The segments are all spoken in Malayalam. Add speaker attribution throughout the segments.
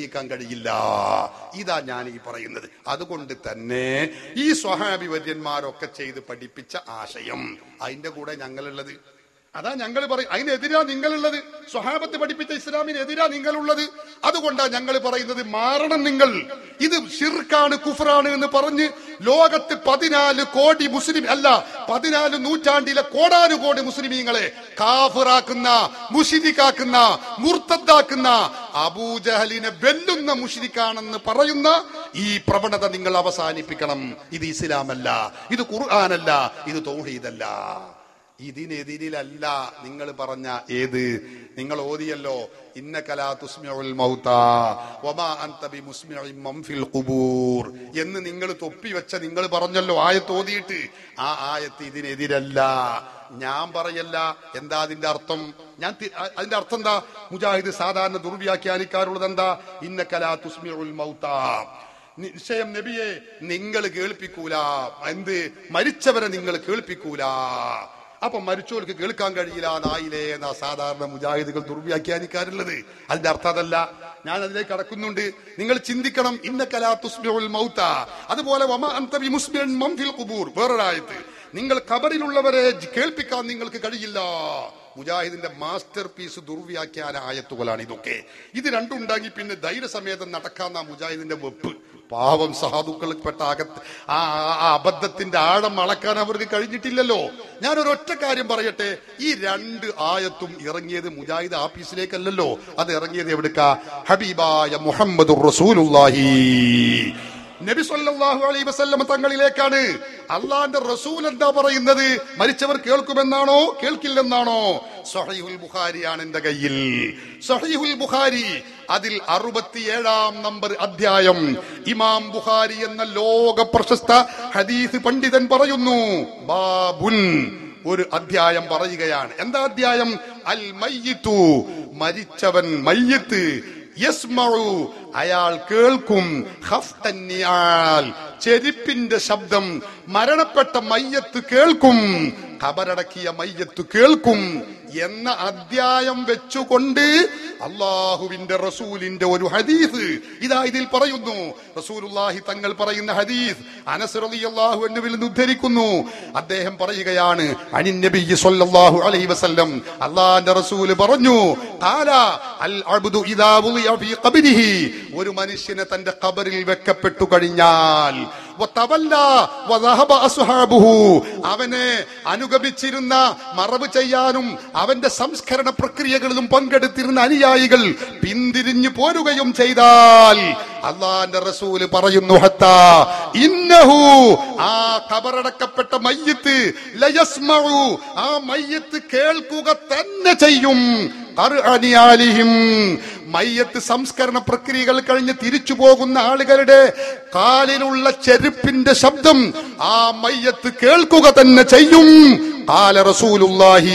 Speaker 1: വിജയിക്കാൻ കഴിയില്ല ഇതാ ഞാൻ ഈ പറയുന്നത് അതുകൊണ്ട് തന്നെ ഈ സ്വഹാബി വര്യന്മാരൊക്കെ ചെയ്ത് പഠിപ്പിച്ച ആശയം അതിന്റെ കൂടെ ഞങ്ങളുള്ളത് അതാ ഞങ്ങൾ പറയും അതിനെതിരാ നിങ്ങളുള്ളത് സ്വഹാബത്ത് പഠിപ്പിച്ച ഇസ്ലാമിനെതിരാ നിങ്ങളുള്ളത് അതുകൊണ്ടാ ഞങ്ങൾ പറയുന്നത് മാറണം നിങ്ങൾ ഇത് ഷിർക്കാണ് കുഫറാണ് എന്ന് പറഞ്ഞ് ലോകത്ത് പതിനാല് കോടി മുസ്ലിം അല്ല പതിനാല് നൂറ്റാണ്ടിലെ കോടാനുകോടി മുസ്ലിമീങ്ങളെ കാഫിറാക്കുന്ന മുഷിരിക്കാക്കുന്ന മുർത്തദ്ദാക്കുന്ന അബൂജഹലിനെ വെല്ലുന്ന മുഷിരിക്കാണെന്ന് പറയുന്ന ഈ പ്രവണത നിങ്ങൾ അവസാനിപ്പിക്കണം ഇത് ഇസ്ലാമല്ല ഇത് ഖുർആാനല്ല ഇത് തൗഹീദല്ല ഇതിനെതിരിലല്ല നിങ്ങൾ പറഞ്ഞ ഏത് നിങ്ങൾ ഓതിയല്ലോ ഇന്ന കലാ തുസ്മിഉൽ മൗത വമാ അൻത ബിമുസ്മിഇൻ മൻ ഫിൽ ഖുബൂർ എന്ന് നിങ്ങൾ തൊപ്പി വെച്ച നിങ്ങൾ പറഞ്ഞല്ലോ ആയത്ത് ഓതിയിട്ട് ആ ആയത്ത് ഇതിനെതിരല്ല ഞാൻ പറയല്ല എന്താ അതിന്റെ അർത്ഥം ഞാൻ തി- അ- അതിന്റെ അർത്ഥം എന്താ മുജാഹിദ് സാധാരണ ദുർവ്യാഖ്യാനിക്കാറുള്ളത് എന്താ ഇന്ന കലാ തുസ്മിഉൽ മൗത നിശ്ചയം നബിയെ നിങ്ങൾ കേൾപ്പിക്കൂല എന്ത് മരിച്ചവരെ നിങ്ങൾ കേൾപ്പിക്കൂല അപ്പൊ മരിച്ചവർക്ക് കേൾക്കാൻ കഴിയില്ല നായിലേ എന്നാ സാധാരണ മുജാഹിദുകൾ ദുർവ്യാഖ്യാനിക്കാറുള്ളത് അതിന്റെ അർത്ഥം അതല്ല ഞാൻ അതിലേക്ക് കടക്കുന്നുണ്ട് നിങ്ങൾ ചിന്തിക്കണം ഇന്ന കലാ തുസ്മിഉൽ മൗത അതുപോലെ വമ അൻത ബിമുസ്മിഇൻ മൻ ഫിൽ ഖുബൂർ വേറൊരായത്ത് നിങ്ങൾ ഖബറിലുള്ളവരെ ജ് കേൾപ്പിക്കാൻ നിങ്ങൾക്ക് കഴിയില്ല മുജാഹിദിന്റെ മാസ്റ്റർ പീസ് ദുർവ്യാഖ്യാന ആയത്തുകളാണ് ഇതൊക്കെ ഇത് രണ്ടും ഉണ്ടാക്കി പിന്നെ ധൈര്യസമേതം നടക്കാന്ന മുജാഹിദിന്റെ വെപ്പ് പാവം സഹാദുക്കൾപ്പെട്ട അകത്ത് ആ ആ- ആ അബദ്ധത്തിന്റെ ആഴം അളക്കാൻ അവർക്ക് കഴിഞ്ഞിട്ടില്ലല്ലോ ഞാൻ ഒരൊറ്റ കാര്യം പറയട്ടെ ഈ രണ്ട് ആയത്തും ഇറങ്ങിയത് മുജാഹിദ് ആഫീസിലേക്കല്ലല്ലോ അത് ഇറങ്ങിയത് എവിടുക്ക ഹബീബായ മുഹമ്മദ് റസൂലുള്ളാഹി നബി സല്ലല്ലാഹു അലൈഹി വസല്ലം തങ്ങളിലേക്കാണ് അള്ളാന്റെ റസൂൽ എന്താ പറയുന്നത് മരിച്ചവർ കേൾക്കുമെന്നാണോ കേൾക്കില്ലെന്നാണോ സഹീഹുൽ ബുഖാരിയാണ് എന്റെ കയ്യിൽ സഹീഹുൽ ബുഖാരി അതിൽ അറുപത്തിയേഴാം നമ്പർ അധ്യായം ഇമാം ബുഖാരി എന്ന ലോക പ്രശസ്ത ഹദീസ് പണ്ഡിതൻ പറയുന്നു ബാബുൻ ഒരു അധ്യായം പറയുകയാണ് എന്താ അധ്യായം അൽ മയ്യിത്തു മരിച്ചവൻ മയ്യത്ത് യസ്മഉ അയാൾ കേൾക്കും ഖഫ്തൻ നിആൽ ചെരിപ്പിന്റെ ശബ്ദം മരണപ്പെട്ട മയ്യത്ത് കേൾക്കും ഖബറടക്കിയ മയ്യത്ത് കേൾക്കും എന്ന അധ്യായം വെച്ചുകൊണ്ട് അള്ളാഹുവിന്റെ റസൂലിന്റെ ഒരു ഹദീസ് ഇതാ ഇതിൽ പറയുന്നു റസൂലുള്ളാഹി തങ്ങൾ പറയുന്ന ഹദീസ് അനസ് റളിയല്ലാഹു അൻഹുവിൽ നിന്ന് ഉദ്ധരിക്കുന്നു അദ്ദേഹം പറയുകയാണ് അനിൻ നബി സ്വല്ലല്ലാഹു അലൈഹി വസല്ലം അള്ളാഹിന്റെ റസൂല് പറഞ്ഞു ഖാല അൽ അബ്ദു ഇദാ വുളിയ ഫീ ഖബരിഹി ഒരു മനുഷ്യനെ തന്റെ ഖബറിൽ വെക്കപ്പെട്ടു കഴിഞ്ഞാൽ വതവല്ല വദഹബ അസ്ഹാബുഹു അവനെ അനുഗമിച്ചിരുന്ന മറവ് ചെയ്യാനും അവന്റെ സംസ്കരണ പ്രക്രിയകളിലും പങ്കെടുത്തിരുന്ന അനുയായികൾ പിന്തിരിഞ്ഞു പോരുകയും ചെയ്താൽ അള്ളാന്റെ റസൂല് പറയുന്നു ഹത്താ ഇന്നഹു ആ കബറടക്കപ്പെട്ട മയ്യത്ത് ലയസ്മഉ ആ മയ്യത്ത് കേൾക്കുക തന്നെ ചെയ്യും ഖർഅനിയാലിഹിം. മയ്യത്ത് സംസ്കരണ പ്രക്രിയകൾ കഴിഞ്ഞ് തിരിച്ചു പോകുന്ന ആളുകളുടെ കാലിലുള്ള ചെരുപ്പിന്റെ ശബ്ദം ആ മയ്യത്ത് കേൾക്കുക തന്നെ ചെയ്യും കാല റസൂലുള്ളാഹി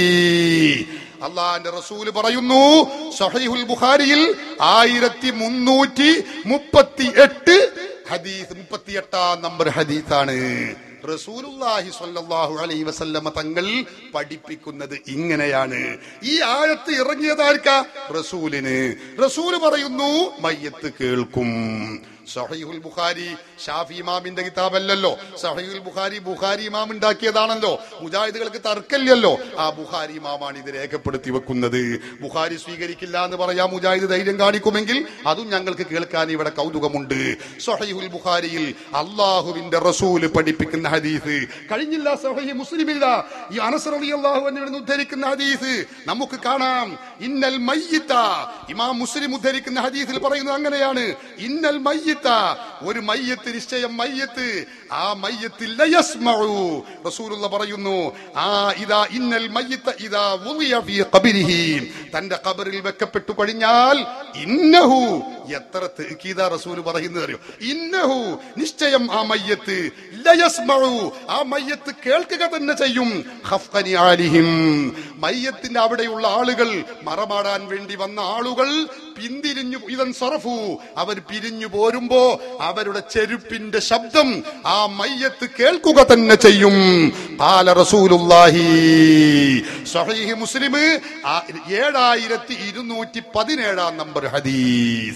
Speaker 1: അള്ളാന്റെ റസൂല് പറയുന്നു സഹീഹുൽ ബുഖാരിയിൽ ആയിരത്തി മുന്നൂറ്റി മുപ്പത്തി എട്ട് ഹദീസ് മുപ്പത്തി എട്ടാം നമ്പർ ഹദീസാണ് റസൂലുള്ളാഹി സ്വല്ലല്ലാഹു അലൈഹി വസല്ലമ തങ്ങൾ പഠിപ്പിക്കുന്നത് ഇങ്ങനെയാണ് ഈ ആയത്ത് ഇറങ്ങിയതാർക്കാ റസൂലിന് റസൂല് പറയുന്നു മയ്യത്ത് കേൾക്കും സഹീഹുൽ ബുഖാരി ഷാഫി ഇമാമിന്റെ കിതാബല്ലല്ലോ സഹീഹുൽ ബുഖാരി ബുഖാരി ഇമാം ഉണ്ടാക്കിയതാണല്ലോ മുജാഹിദുകൾക്ക് തർക്കമില്ലല്ലോ ആ ബുഖാരി ഇമാമാണ് ഇത് രേഖപ്പെടുത്തി വെക്കുന്നത് ബുഖാരി സ്വീകരിക്കില്ല എന്ന് പറയാം മുജാഹിദ് ധൈര്യം കാണിക്കുമെങ്കിൽ അതും ഞങ്ങൾക്ക് കേൾക്കാൻ ഇവിടെ കൗതുകമുണ്ട് സഹീഹുൽ ബുഖാരിയിൽ അള്ളാഹുവിന്റെ റസൂല് പഠിപ്പിക്കുന്ന ഹദീസ് കഴിഞ്ഞില്ല സഹീഹ് മുസ്ലിമില്ല ഈ അനസ് റളിയല്ലാഹു അൻഹുവിൽ നിന്ന് ഉദ്ധരിക്കുന്ന ഹദീസ് നമുക്ക് കാണാം ഇന്നൽ മയ്യിത്ത ഇമാം മുസ്ലിം ഉദ്ധരിക്കുന്ന ഹദീസിൽ പറയുന്നത് അങ്ങനെയാണ് ഇന്നൽ മയ്യിത്ത ഒരു മയ്യത്ത് നിശ്ചയം മയ്യത്ത് ആ മയ്യത്ത് ലയസ്മഉ റസൂലുള്ള പറയുന്നു ആ ഇദാ ഇന്നൽ മയ്യിത്ത ഇദാ വുളിയ ഫീ ഖബരിഹി തന്റെ ഖബറിൽ വെക്കപ്പെട്ടു കഴിഞ്ഞാൽ ഇന്നഹു എത്ര തെക്കീതാ റസൂൽ പറയുന്നത് അറിയോ ഇന്നഹു നിശ്ചയം ആ മയ്യത്ത് ലയസ്മഉ ആ മയ്യത്ത് കേൾക്കുക തന്നെ ചെയ്യും ഖഫ്ഖനി ആലിഹിം മയ്യത്തിന്റെ അവിടെയുള്ള ആളുകൾ മറമാടാൻ വേണ്ടി വന്ന ആളുകൾ പിന്തിരിഞ്ഞു ഇതൻ സറഫു അവർ പിരിഞ്ഞു പോരുമ്പോ അവരുടെ ചെരുപ്പിന്റെ ശബ്ദം ആ മയ്യത്ത് കേൾക്കുക തന്നെ ചെയ്യും കാല റസൂലുള്ളാഹി സഹീഹ് മുസ്ലിം ആ ഏഴായിരത്തി ഇരുന്നൂറ്റി പതിനേഴാം നമ്പർ ഹദീസ്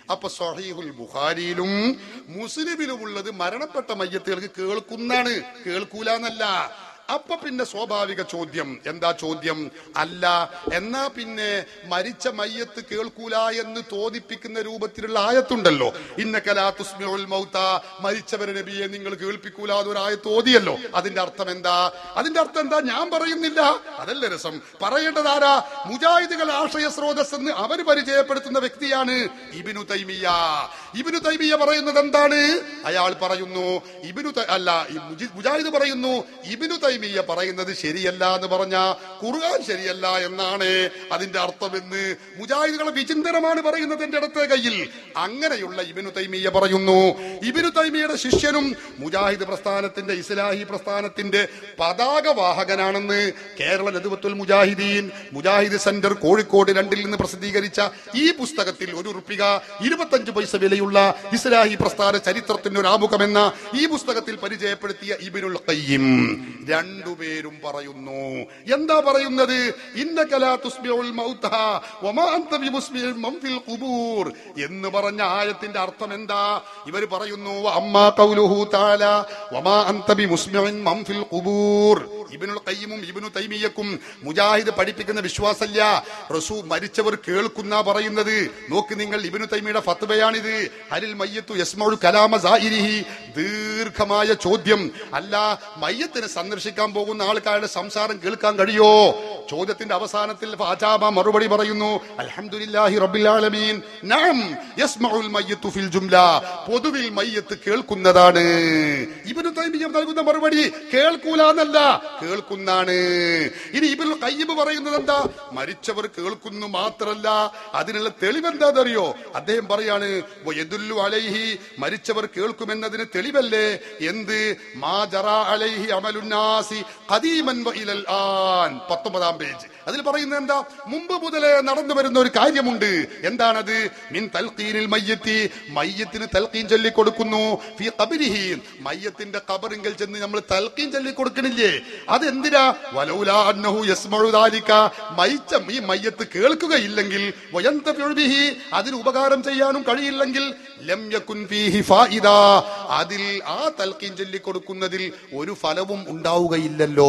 Speaker 1: അപ്പൊ സഹീഹുൽ ബുഖാരിയിലും മുസ്ലിമിലും ഉള്ളത് മരണപ്പെട്ട മയ്യത്തുകൾക്ക് കേൾക്കുന്നാണ് കേൾക്കൂല എന്നല്ല അപ്പൊ പിന്നെ സ്വാഭാവിക ചോദ്യം എന്താ ചോദ്യം അല്ല എന്നാ പിന്നെ മരിച്ച മയ്യത്ത് കേൾക്കൂല എന്ന് തോന്നിപ്പിക്കുന്ന രൂപത്തിലുള്ള ആയത്തുണ്ടല്ലോ ഇന്ന കലാത്തുസ്മിഉൽ മൗത്ത മരിച്ചവരെ നബിയെ നിങ്ങൾ കേൾപ്പിക്കൂല എന്നൊരു ആയത്ത് ഓതിയല്ലോ അതിന്റെ അർത്ഥം എന്താ അതിന്റെ അർത്ഥം എന്താ ഞാൻ പറയുന്നില്ല അതല്ല രസം പറയേണ്ടത് ആരാ മുജാഹിദുകൾ ആശ്രയ സ്രോതസ് എന്ന് അവർ പരിചയപ്പെടുത്തുന്ന വ്യക്തിയാണ് ഇബിനു തൈമിയ ഇബിനു തൈമിയ പറയുന്നത് എന്താണ് അയാൾ പറയുന്നു ഇബിനു തൈ- അല്ല ഈ മുജി- മുജാഹിദ് പറയുന്നു ഇബിനു തൈമിയ പറയുന്നത് ശരിയല്ല എന്ന് പറഞ്ഞ ഖുർആൻ ശരിയല്ല എന്നാണ് അതിന്റെ അർത്ഥമെന്ന് മുജാഹിദുകളെ വിചിന്തനമാണ് പറയുന്നത് എന്റെ അടുത്ത കയ്യിൽ അങ്ങനെയുള്ള ഇബിനു തൈമിയ പറയുന്നു ഇബിനു തൈമിയുടെ ശിഷ്യനും മുജാഹിദ് പ്രസ്ഥാനത്തിന്റെ ഇസ്ലാഹി പ്രസ്ഥാനത്തിന്റെ പതാക വാഹകനാണെന്ന് കേരള നദുവത്തുൽ മുജാഹിദീൻ മുജാഹിദ് സെന്റർ കോഴിക്കോട് രണ്ടിൽ നിന്ന് പ്രസിദ്ധീകരിച്ച ഈ പുസ്തകത്തിൽ ഒരു റുപ്പിക ഇരുപത്തഞ്ച് പൈസ വിലയുള്ള ഇസ്ലാഹി പ്രസ്ഥാന ചരിത്രത്തിന്റെ ഒരു ആമുഖമെന്ന ഈ പുസ്തകത്തിൽ പരിചയപ്പെടുത്തിയ ഇബിനുൽ ഖയ്യിം രണ്ടുപേരും പറയുന്നു എന്താ പറയുന്നത് ഇന്നകലാ തുസ്മിഉൽ മൗത വമാ അൻത ബിമുസ്മിഇൻ മൻ ഫിൽ ഖുബൂർ എന്ന് പറഞ്ഞ ആയത്തിന്റെ അർത്ഥം എന്താ ഇവർ പറയുന്നു അമ്മാ ഖൗലുഹു തആല വമാ അൻത ബിമുസ്മിഇൻ മൻ ഫിൽ ഖുബൂർ ഇബ്നുൽ ഖയ്യിമും ഇബ്നു തൈമിയക്കും മുജാഹിദ് പഠിപ്പിക്കുന്ന വിശ്വാസല്ല റസൂ മരിച്ചവർ കേൾക്കുന്ന പറയുന്നത് നോക്ക് നിങ്ങൾ ഇബ്നു തൈമിയുടെ ഫത്വയാണിത് അലിൽ മയ്യത്തു യസ്മഉൽ കലാമ സായിരിഹി ദീർഘമായ ചോദ്യം അല്ല മയ്യത്തിനെ സന്ദർശിക്കാൻ പോകുന്ന ആൾക്കാരുടെ സംസാരം കേൾക്കാൻ കഴിയോ ചോദ്യത്തിന്റെ അവസാനത്തിൽ ഫാജാബ മറുപടി പറയുന്നു അൽഹംദുലില്ലാഹി റബ്ബിൽ ആലമീൻ നഅം യസ്മഉൽ മയ്യത്തു ഫിൽ ജുംല പൊതുവിൽ മയ്യത്ത് കേൾക്കുന്നതാണ് ഇബ്നു തൈമിയ നൽകുന്ന മറുപടി കേൾക്കൂല എന്നല്ല കേൾക്കുന്നാണ് ഇനി ഇബ്നുൽ ഖയ്യിം പറയുന്നത് എന്താ മരിച്ചവർ കേൾക്കുന്നു മാത്രല്ല അതിനുള്ള തെളിവെന്താണെന്നറിയോ അദ്ദേഹം പറയാണ് വയദുല്ലു അലൈഹി മരിച്ചവർ കേൾക്കുമെന്നതിന് തെളിവല്ലേ എന്ത് മാ ജറാ അലൈഹി അമലുന്നാസി ഖദീമൻ വ ഇലൽ ആൻ പത്തൊമ്പതാം പേജ് അതിൽ പറയുന്നത് എന്താ മുമ്പ് മുതലേ നടന്നു വരുന്ന ഒരു കാര്യമുണ്ട് എന്താണത് മിൻ തൽഖീനിൽ മയ്യത്തി മയ്യത്തിന് തൽഖീൻ ചൊല്ലി കൊടുക്കുന്നു ഫി ഖബരിഹി മയ്യത്തിന്റെ ഖബറിങ്കൽ ചെന്ന് നമ്മൾ തൽഖീൻ ചൊല്ലി കൊടുക്കണില്ലേ അതെന്തിനാ വലൗലാ അന്നഹു യസ്മഉ ദാലിക മരിച്ച ഈ മയ്യത്ത് കേൾക്കുകയില്ലെങ്കിൽ വയന്തഫിഉ ബിഹി അതിന് ഉപകാരം ചെയ്യാനും കഴിയില്ലെങ്കിൽ ലം യകുൻ ഫീഹി ഫായിദ അതിൽ ആ തൽഖീൻ ചൊല്ലി കൊടുക്കുന്നതിൽ ഒരു ഫലവും ഉണ്ടാവുകയില്ലല്ലോ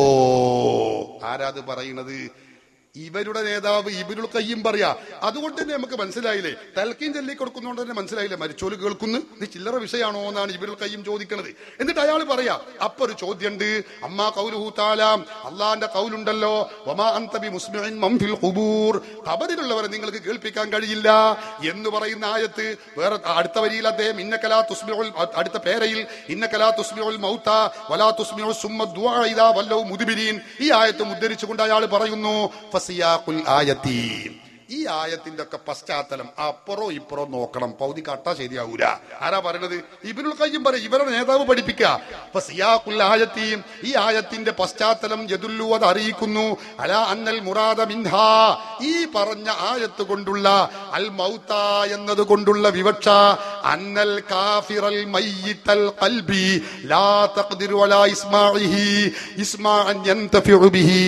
Speaker 1: ആരാത് പറയുന്നത് ഇവരുടെ നേതാവ് ഇബിനുൽ കയ്യും പറയാ അതുകൊണ്ട് തന്നെ നമുക്ക് മനസ്സിലായില്ലേ തൽക്കീം ചൊല്ലി കൊടുക്കുന്നതുകൊണ്ട് തന്നെ മനസ്സിലായില്ലേ മരിച്ചോല് കേൾക്കുന്നു ഇത് ചില്ലറ വിഷയമാണോ എന്നാണ് ഇബിനുൽ കയ്യും ചോദിക്കുന്നത് എന്നിട്ട് അയാൾ പറയാ അപ്പൊ ഒരു ചോദ്യമുണ്ട് അമ്മാ കൗലുഹു താല അള്ളാന്റെ കൗലുണ്ടല്ലോ വമാ അന്തബി മുസ്ലിൻ മംഫിൽ ഖുബൂർ ഖബറിലുള്ളവരെ നിങ്ങൾക്ക് കേൾപ്പിക്കാൻ കഴിയില്ല എന്ന് പറയുന്ന ആയത്ത് വേറെ അടുത്ത വരിയിൽ അദ്ദേഹം ഇന്നകലാ തുസ്മിഉൽ അടുത്ത പേരയിൽ ഇന്നകലാ തുസ്മിഉൽ മൗത വലാ തുസ്മിഉ സുമ്മ ദുആ ഇദാ വല്ലൗ മുദ്ബിരീൻ ഈ ആയത്ത് ഉദ്ധരിച്ചുകൊണ്ട് അയാൾ പറയുന്നു ഫസിയാഖുൽ ആയത്തി ഈ ആയത്തിന്റെ ഒക്കെ പശ്ചാത്തലം അപ്പുറോ ഇപ്പുറോ നോക്കണം പൗതി കട്ടാ ശരിയാവൂല ആരാ പറയണത് ഇബിനുൽ കയ്യും പറയും ഇവരുടെ നേതാവ് പഠിപ്പിക്കുക അപ്പൊ സിയാഖുൽ ആയത്തിയും ഈ ആയത്തിന്റെ പശ്ചാത്തലം യദുല്ലു അത് അറിയിക്കുന്നു അല അന്നൽ മുറാദ മിൻഹ ഈ പറഞ്ഞ ആയത്ത് കൊണ്ടുള്ള അൽ മൗത്ത എന്നത് കൊണ്ടുള്ള വിവക്ഷ അന്നൽ കാഫിറൽ മയ്യിത്തൽ ഖൽബി ലാ തഖ്ദിറു അലാ ഇസ്മാഇഹി ഇസ്മാഅൻ യന്തഫിഉ ബിഹി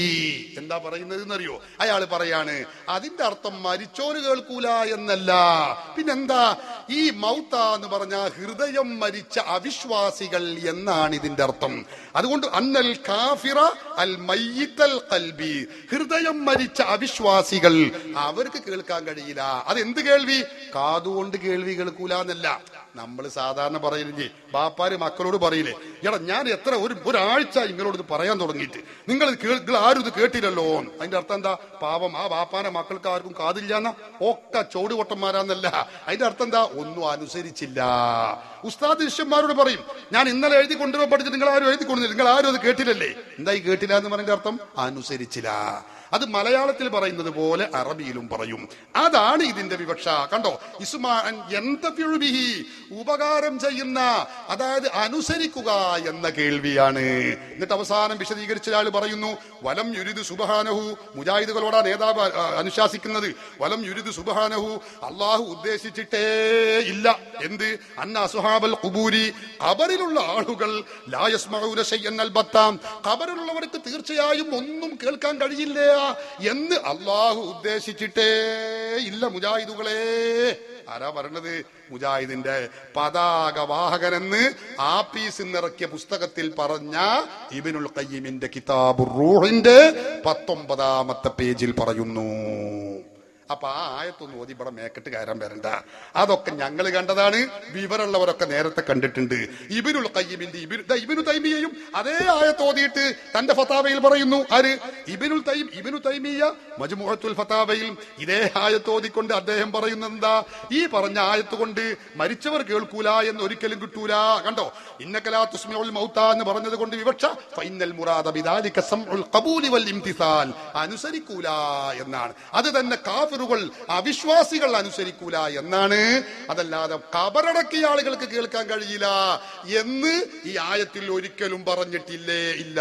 Speaker 1: എന്താ പറയുന്നത് എന്നറിയോ അയാൾ പറയാണ് അതിന്റെ അർത്ഥം മരിച്ചോര് കേൾക്കൂല എന്നല്ല പിന്നെന്താ ഈ മൗത്ത എന്ന് പറഞ്ഞ ഹൃദയം മരിച്ച അവിശ്വാസികൾ എന്നാണ് ഇതിന്റെ അർത്ഥം അതുകൊണ്ട് അന്നൽ കാഫിറ അൽ മയ്യിത്തൽ കൽബി ഹൃദയം മരിച്ച അവിശ്വാസികൾ അവർക്ക് കേൾക്കാൻ കഴിയില്ല അത് എന്ത് കേൾവി കാതുകൊണ്ട് കേൾവി കേൾക്കൂല എന്നല്ല നമ്മൾ സാധാരണ പറയുന്നത് ബാപ്പാര് മക്കളോട് പറയില്ലേ എടാ ഞാൻ എത്ര ഒരു ഒരാഴ്ച നിങ്ങളോട് ഇത് പറയാൻ തുടങ്ങിയിട്ട് നിങ്ങൾ ഇത് കേൾ- നിങ്ങൾ ആരും ഇത് കേട്ടില്ലല്ലോ അതിന്റെ അർത്ഥം എന്താ പാവം ആ ബാപ്പാന്റെ മക്കൾക്ക് ആർക്കും കാതില്ല എന്നാ ഒക്കെ ചോടുപൊട്ടന്മാരാന്നല്ല അതിന്റെ അർത്ഥം എന്താ ഒന്നും അനുസരിച്ചില്ല ഉസ്താദ് ശിഷ്യന്മാരോട് പറയും ഞാൻ ഇന്നലെ എഴുതി കൊണ്ടുവരാൻ പഠിച്ചിട്ട് നിങ്ങൾ ആരും എഴുതി കൊണ്ടുവന്നില്ല നിങ്ങൾ ആരും അത് കേട്ടില്ലല്ലേ എന്തായി കേട്ടില്ല എന്ന് പറഞ്ഞ അർത്ഥം അനുസരിച്ചില്ല അത് മലയാളത്തിൽ പറയുന്നത് പോലെ അറബിയിലും പറയും അതാണ് ഇതിന്റെ വിവക്ഷ കണ്ടോ ഇസ്മാൻ എന്തഫിഴുബിഹി ഉപകാരം ചെയ്യുന്ന അതായത് അനുസരിക്കുക എന്ന കേൾവിയാണ് എന്നിട്ട് അവസാനം വിശദീകരിച്ച ആൾ പറയുന്നു വലം യുരിദ് സുബഹാനഹു മുജാഹിദുകളോടാ നേതാവ് ആ, അനുശാസിക്കുന്നത് വലം യുരിദ് സുബഹാനഹു അള്ളാഹു ഉദ്ദേശിച്ചിട്ടേ ഇല്ല എന്ത് അന്ന അസുഹാബൽ കുബൂരി ഖബറിലുള്ള ആളുകൾ ലായസ്മഊന ശയ്യൻ അൽബത്താം ഖബറിലുള്ളവർക്ക് തീർച്ചയായും ഒന്നും കേൾക്കാൻ കഴിയില്ല എന്ന് അള്ളാഹു ഉദ്ദേശിച്ചിട്ടേ ഇല്ല മുജാഹിദുകളെ ആരാ പറയണത് മുജാഹിദിന്റെ പതാക വാഹകനെന്ന് ആപ്പീസ് ഇറക്കിയ പുസ്തകത്തിൽ പറഞ്ഞ ഇബിനുൽ ഖയ്യിമിന്റെ കിതാബുർ റൂഹിന്റെ പത്തൊമ്പതാമത്തെ പേജിൽ പറയുന്നു അപ്പൊ ആ ആയത്തൊന്നും ഓതി ഇവിടെ മേക്കെട്ട് കയറാൻ വരണ്ട അതൊക്കെ ഞങ്ങൾ കണ്ടതാണ് വിവരമുള്ളവരൊക്കെ നേരത്തെ കണ്ടിട്ടുണ്ട് ഇബിനുൽ കയ്യിമിന്റെ ഇബിനു ദാ ഇബിനു തൈമിയയും അതേ ആയത്ത് ഓതിയിട്ട് തന്റെ ഫത്താവയിൽ പറയുന്നു ആര് ഇബിനുൽ തൈം ഇബിനു തൈമിയ മജ്മുഅത്തുൽ ഫത്താവയിൽ ഇതേ ആയത്ത് ഓതിക്കൊണ്ട് അദ്ദേഹം പറയുന്നത് എന്താ ഈ പറഞ്ഞ ആയത്ത് കൊണ്ട് മരിച്ചവർ കേൾക്കൂല എന്ന് ഒരിക്കലും കിട്ടൂല കണ്ടോ ഇന്നകലാ തുസ്മിഉൽ മൗത്ത എന്ന് പറഞ്ഞത് കൊണ്ട് വിവക്ഷ ഫൈനൽ മുറാദ ബിദാലിക സംഉൽ ഖബൂലി വൽ ഇംതിസാൽ അനുസരിക്കൂല എന്നാണ് അത് തന്നെ കാഫിറുകൾ അവിശ്വാസികൾ അനുസരിക്കൂല എന്നാണ് അതല്ലാതെ കബറടക്കിയ ആളുകൾക്ക് കേൾക്കാൻ കഴിയില്ല എന്ന് ഈ ആയത്തിൽ ഒരിക്കലും പറഞ്ഞിട്ടില്ലേ ഇല്ല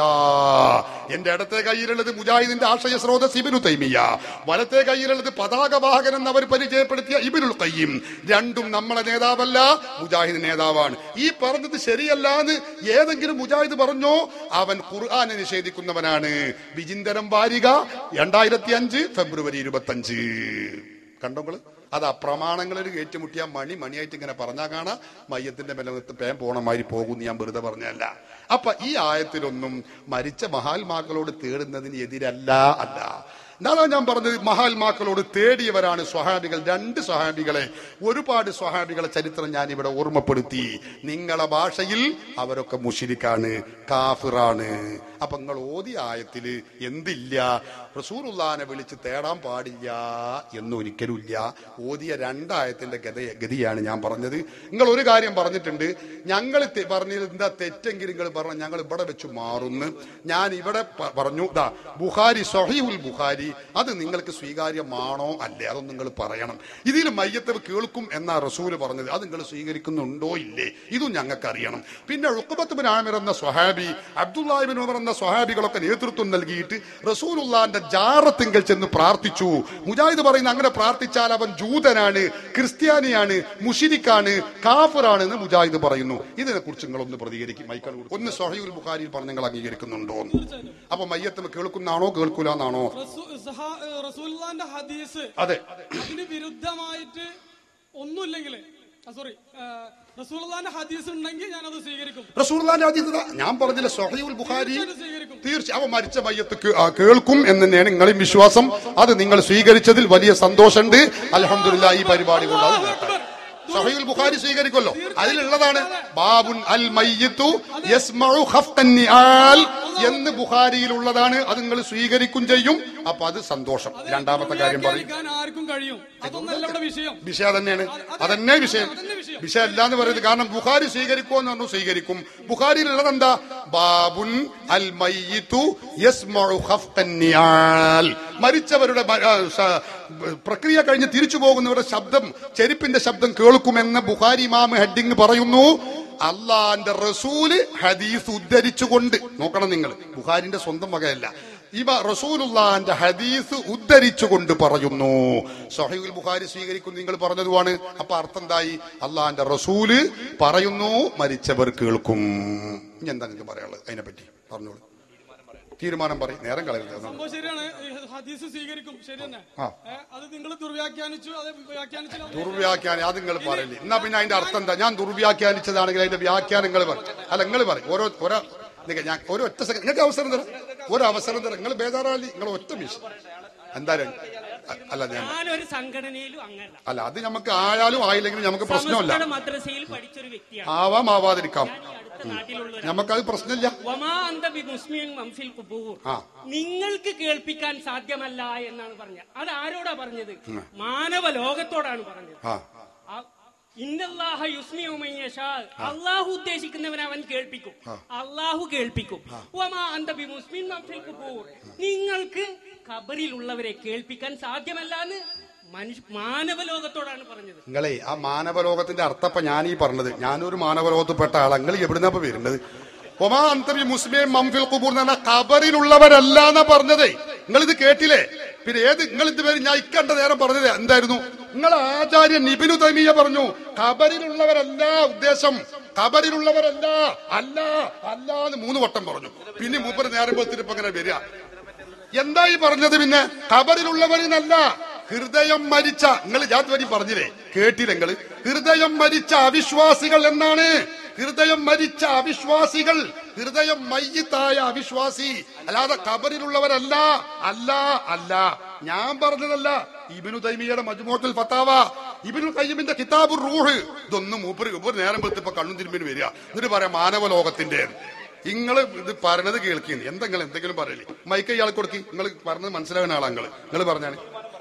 Speaker 1: എന്റെ ഇടത്തെ കയ്യിലുള്ളത് മുജാഹിദിന്റെ ആശയ സ്രോതസ് ഇബിനു തൈമിയ വലത്തെ കയ്യിലുള്ളത് പതാക വാഹകൻ എന്ന് അവർ പരിചയപ്പെടുത്തിയ ഇബിനുൽ കയ്യും രണ്ടും നമ്മളെ നേതാവല്ല മുജാഹിദ് നേതാവാണ് ഈ പറഞ്ഞത് ശരിയല്ല എന്ന് ഏതെങ്കിലും മുജാഹിദ് പറഞ്ഞോ അവൻ ഖുർആനെ നിഷേധിക്കുന്നവനാണ് വിചിന്തനം വാരിക രണ്ടായിരത്തി അഞ്ച് ഫെബ്രുവരി ഇരുപത്തി അഞ്ച് കണ്ടോങ്ങള് അത് അപ്രമാണങ്ങളിൽ ഏറ്റുമുട്ടിയ മണി മണിയായിട്ട് ഇങ്ങനെ പറഞ്ഞാൽ കാണാം മയ്യത്തിന്റെ മേലത്ത് പേൻ പോണ മാതിരി പോകും ഞാൻ വെറുതെ പറഞ്ഞല്ല അപ്പൊ ഈ ആയത്തിലൊന്നും മരിച്ച മഹാത്മാക്കളോട് തേടുന്നതിന് എതിരല്ല അല്ല എന്താണ് ഞാൻ പറഞ്ഞത് മഹാത്മാക്കളോട് തേടിയവരാണ് സ്വഹാബികൾ രണ്ട് സ്വഹാബികളെ ഒരുപാട് സ്വഹാബികളെ ചരിത്രം ഞാൻ ഇവിടെ ഓർമ്മപ്പെടുത്തി നിങ്ങളെ ഭാഷയിൽ അവരൊക്കെ മുഷിരിക്കാണ് കാഫിറാണ് അപ്പൊ നിങ്ങൾ ഓതിയ ആയത്തില് എന്തില്ല റസൂറുല്ലാനെ വിളിച്ച് തേടാൻ പാടില്ല എന്നൊരിക്കലും ഇല്ല ഓതിയ രണ്ടായത്തിന്റെ ഗത ഗതിയാണ് ഞാൻ പറഞ്ഞത് നിങ്ങൾ ഒരു കാര്യം പറഞ്ഞിട്ടുണ്ട് ഞങ്ങൾ പറഞ്ഞത് എന്താ തെറ്റെങ്കിൽ നിങ്ങൾ പറഞ്ഞു ഞങ്ങൾ ഇവിടെ വെച്ച് മാറുന്നു ഞാൻ ഇവിടെ പ- പറഞ്ഞു ദാ ബുഖാരി സഹീഉൽ ബുഖാരി അത് നിങ്ങൾക്ക് സ്വീകാര്യമാണോ അല്ലേ അതൊന്നും നിങ്ങൾ പറയണം ഇതിൽ മയ്യത്ത് കേൾക്കും എന്നാ റസൂല് പറഞ്ഞത് അത് നിങ്ങൾ സ്വീകരിക്കുന്നുണ്ടോ ഇല്ലേ ഇതും ഞങ്ങൾക്ക് അറിയണം പിന്നെ ഉഖബത്ത് ബിൻ ആമിർ എന്ന സ്വഹാബി അബ്ദുല്ലാഹിബിൻ ഉമർ എന്ന സ്വഹാബികളൊക്കെ നേതൃത്വം നൽകിയിട്ട് റസൂലുള്ളാന്റെ ജാറത്തിങ്കൽ ചെന്ന് പ്രാർത്ഥിച്ചു മുജാഹിദ് പറയുന്ന അങ്ങനെ പ്രാർത്ഥിച്ചാൽ അവൻ ജൂതനാണ് ക്രിസ്ത്യാനിയാണ് മുഷിരിക്കാണ് കാഫറാണ് എന്ന് മുജാഹിദ് പറയുന്നു ഇതിനെ കുറിച്ച് നിങ്ങളൊന്ന് പ്രതികരിക്കും മൈക്കാൾ ഒന്ന് സൊഹീൽ ബുഖാരിയിൽ പറഞ്ഞ് നിങ്ങൾ അംഗീകരിക്കുന്നുണ്ടോ അപ്പൊ മയ്യത്ത് കേൾക്കുന്നാണോ കേൾക്കൂല എന്നാണോ
Speaker 2: റസൂ- സഹാ- ഏ, റസൂലുള്ളാന്റെ ഹദീസ്
Speaker 1: അതെ
Speaker 2: അതിന് വിരുദ്ധമായിട്ട് ഒന്നുമില്ലെങ്കിൽ സോറി റസൂലുള്ളാന്റെ ഹദീസ് ഉണ്ടെങ്കിൽ ഞാനത് സ്വീകരിക്കും
Speaker 1: റസൂർലാന്റെ ആദ്യത ഞാൻ പറഞ്ഞില്ല സൊഹീൽ ബുഖാരി
Speaker 2: തീർച്ചയായിട്ടും സ്വീകരിക്കും
Speaker 1: തീർച്ചയായും അവ മരിച്ച മയ്യത്ത് കേ- ആ, കേൾക്കും എന്ന് തന്നെയാണ് നിങ്ങളെയും വിശ്വാസം അത് നിങ്ങൾ സ്വീകരിച്ചതിൽ വലിയ സന്തോഷമുണ്ട് അലഹമില്ല ഈ പരിപാടി കൊണ്ട് അത് നേട്ടം. സഹീൽ ബുഖാരി സ്വീകരിക്കുമല്ലോ അതിലുള്ളതാണ് ബാബുൻ അൽ മയ്യിത്തു യസ്മഉ ഖഫ്തൻ നിആൽ എന്ന് ബുഖാരിയിലുള്ളതാണ് അത് നിങ്ങൾ സ്വീകരിക്കും ചെയ്യും അപ്പൊ അത് സന്തോഷം രണ്ടാമത്തെ കാര്യം പറയും
Speaker 2: വ്യാഖ്യാനിക്കാൻ ആർക്കും കഴിയും അതൊന്നല്ല ഇവിടെ വിഷയം
Speaker 1: വിഷയം തന്നെയാണ് അതന്നെ വിഷയം വിഷയം അല്ല എന്ന് പറയുന്നത് കാരണം ബുഖാരി സ്വീകരിക്കുമോ എന്ന് പറഞ്ഞു സ്വീകരിക്കും ബുഖാരിയിലുള്ളത് എന്താ ബാബുൻ അൽ മയ്യിത്തു യസ്മഉ ഖഫ്തൻ നിയാൽ മരിച്ചവരുടെ ബ- ആ, സ- പ്രക്രിയ കഴിഞ്ഞ് തിരിച്ചു പോകുന്നവരുടെ ശബ്ദം ചെരുപ്പിന്റെ ശബ്ദം കേൾക്കുമെന്ന് ബുഖാരി ഇമാം ഹെഡിങ് പറയുന്നു അള്ളാന്റെ റസൂല് ഹദീസ് ഉദ്ധരിച്ചുകൊണ്ട് നോക്കണം നിങ്ങൾ ബുഖാരിന്റെ സ്വന്തം വകയല്ല ഇവ റസൂലുള്ളാന്റെ ഹദീസ് ഉദ്ധരിച്ചുകൊണ്ട് പറയുന്നു സഹീൽ ബുഖാരി സ്വീകരിക്കും നിങ്ങൾ പറഞ്ഞതുമാണ് അപ്പൊ അർത്ഥം എന്തായി അള്ളാന്റെ റസൂല് പറയുന്നു മരിച്ചവർ കേൾക്കും ഇനി എന്താ നിങ്ങൾക്ക് പറയാനുള്ളത് അതിനെപ്പറ്റി പറഞ്ഞോളൂ തീരുമാനം പറയും നേരം കളയരുത്
Speaker 2: സംഭവം ശരിയാണ് ഈ ഹദീസ് സ്വീകരിക്കും ശരി തന്നെ
Speaker 1: ആ.
Speaker 2: ഏ, അത് നിങ്ങൾ ദുർവ്യാഖ്യാനിച്ചു അത് വ്യാഖ്യാനിച്ചില്ല
Speaker 1: ദുർവ്യാഖ്യാനം അത് നിങ്ങൾ പറയില്ലേ എന്നാ പിന്നെ അതിന്റെ അർത്ഥം എന്താ ഞാൻ ദുർവ്യാഖ്യാനിച്ചതാണെങ്കിൽ അതിന്റെ വ്യാഖ്യാനം നിങ്ങൾ പറയും അല്ല നിങ്ങൾ പറയും ഓരോ ഓരോ നിങ്ങ ഞാൻ ഒരു ഒറ്റ സെക്കൻഡ് നിങ്ങൾക്ക് അവസരം തരാം ഒരു അവസരം തരാം നിങ്ങൾ ബേജാറാളി നിങ്ങൾ ഒറ്റ മിഷൻ എന്തായാലും അ- അല്ല ഞാൻ
Speaker 3: ഞാനൊരു സംഘടനയിലും അങ്ങല്ല
Speaker 1: അല്ല അത് നമുക്ക് ആയാലും ആയില്ലെങ്കിലും നമുക്ക് പ്രശ്നമില്ല
Speaker 3: സമസ്ത മദ്രസയിൽ പഠിച്ചൊരു വ്യക്തിയാണ്
Speaker 1: ആവാം ആവാതിരിക്കാം
Speaker 3: ഞാൻ ഈ അടുത്ത നാട്ടിലുള്ള ഒരു-
Speaker 1: നമുക്കത് പ്രശ്നമില്ല
Speaker 3: വമാ അന്ത ബി മുസ്ലിം മംഫിൽ കുബൂർ
Speaker 1: ആ.
Speaker 3: നിങ്ങൾക്ക് കേൾപ്പിക്കാൻ സാധ്യമല്ല എന്നാണ് പറഞ്ഞത് അത് ആരോടാ പറഞ്ഞത് മാനവ ലോകത്തോടാണ് പറഞ്ഞത്
Speaker 1: ആ
Speaker 3: ആ- ഇന്നല്ലാഹ യുസ്മിഉ മൻ യശാ. അള്ളാഹു ഉദ്ദേശിക്കുന്നവനെ അവൻ കേൾപ്പിക്കും അള്ളാഹു കേൾപ്പിക്കും വമാ അന്ത ബി മുസ്ലിം മംഫിൽ കുബൂർ നിങ്ങൾക്ക് ഖബറിലുള്ളവരെ കേൾപ്പിക്കാൻ സാധ്യമല്ല എന്ന് മനുഷ്യ മാനവ ലോകത്തോടാണ് പറഞ്ഞത്
Speaker 1: നിങ്ങളെ ആ മാനവലോകത്തിന്റെ അർത്ഥപ്പ ഞാൻ ഈ പറഞ്ഞത് ഞാനൊരു മാനവലോകത്തിൽപ്പെട്ട ആളാ നിങ്ങൾ എവിടുന്ന ഇപ്പൊ വരുന്നത് ഒമാ അന്തബി മുസ്ലിം മംഫിൽ കുബൂർ എന്ന് പറഞ്ഞാൽ ഖബറിലുള്ളവരല്ല എന്നാ പറഞ്ഞതേ നിങ്ങൾ ഇത് കേട്ടില്ലേ പിന്നെ ഏത് നിങ്ങൾ ഇതുവരെ ഞാൻ ഇക്കണ്ട നേരം പറഞ്ഞത് എന്തായിരുന്നു നിങ്ങൾ ആചാര്യൻ നിബിനു തൈമിയ പറഞ്ഞു ഖബറിലുള്ളവരല്ല ഉദ്ദേശം ഖബറിലുള്ളവരല്ല അല്ല അല്ല എന്ന് മൂന്ന് വട്ടം പറഞ്ഞു പിന്നെ മൂപ്പര് നേരം പോത്തിരിപ്പ് അങ്ങനെ വരിക എന്താ ഈ പറഞ്ഞത് പിന്നെ ഖബറിലുള്ളവരിനല്ല ഹൃദയം മരിച്ച നിങ്ങൾ ജാത് വരി പറഞ്ഞില്ലേ കേട്ടില്ല നിങ്ങള് ഹൃദയം മരിച്ച അവിശ്വാസികൾ എന്നാണ് ഹൃദയം മരിച്ച അവിശ്വാസികൾ ഹൃദയം മയ്യത്തായ അവിശ്വാസി അല്ലാതെ കബറിലുള്ളവരല്ല അല്ല അല്ല ഞാൻ പറഞ്ഞതല്ല ഇബിനു തൈമിയുടെ മജ്മൂത്തുൽ ഫത്താവ ഇബിനു കയ്യമിന്റെ കിതാബുർ റൂഹ് ഇതൊന്നും മൂപ്പര് ഒരു നേരം വെളുത്തിപ്പോ കണ്ണും തിരുമ്പിന് വരിക എന്നിട്ട് പറയാം മാനവ ലോകത്തിന്റെ നിങ്ങൾ ഇത് പറഞ്ഞത് കേൾക്കുന്നു എന്തെങ്കിലും എന്തെങ്കിലും പറയില്ലേ മൈക്ക് ഇയാൾ കൊടുക്കി നിങ്ങൾ പറഞ്ഞത് മനസ്സിലാവുന്ന ആളാ നിങ്ങൾ നിങ്ങൾ പറഞ്ഞാണ്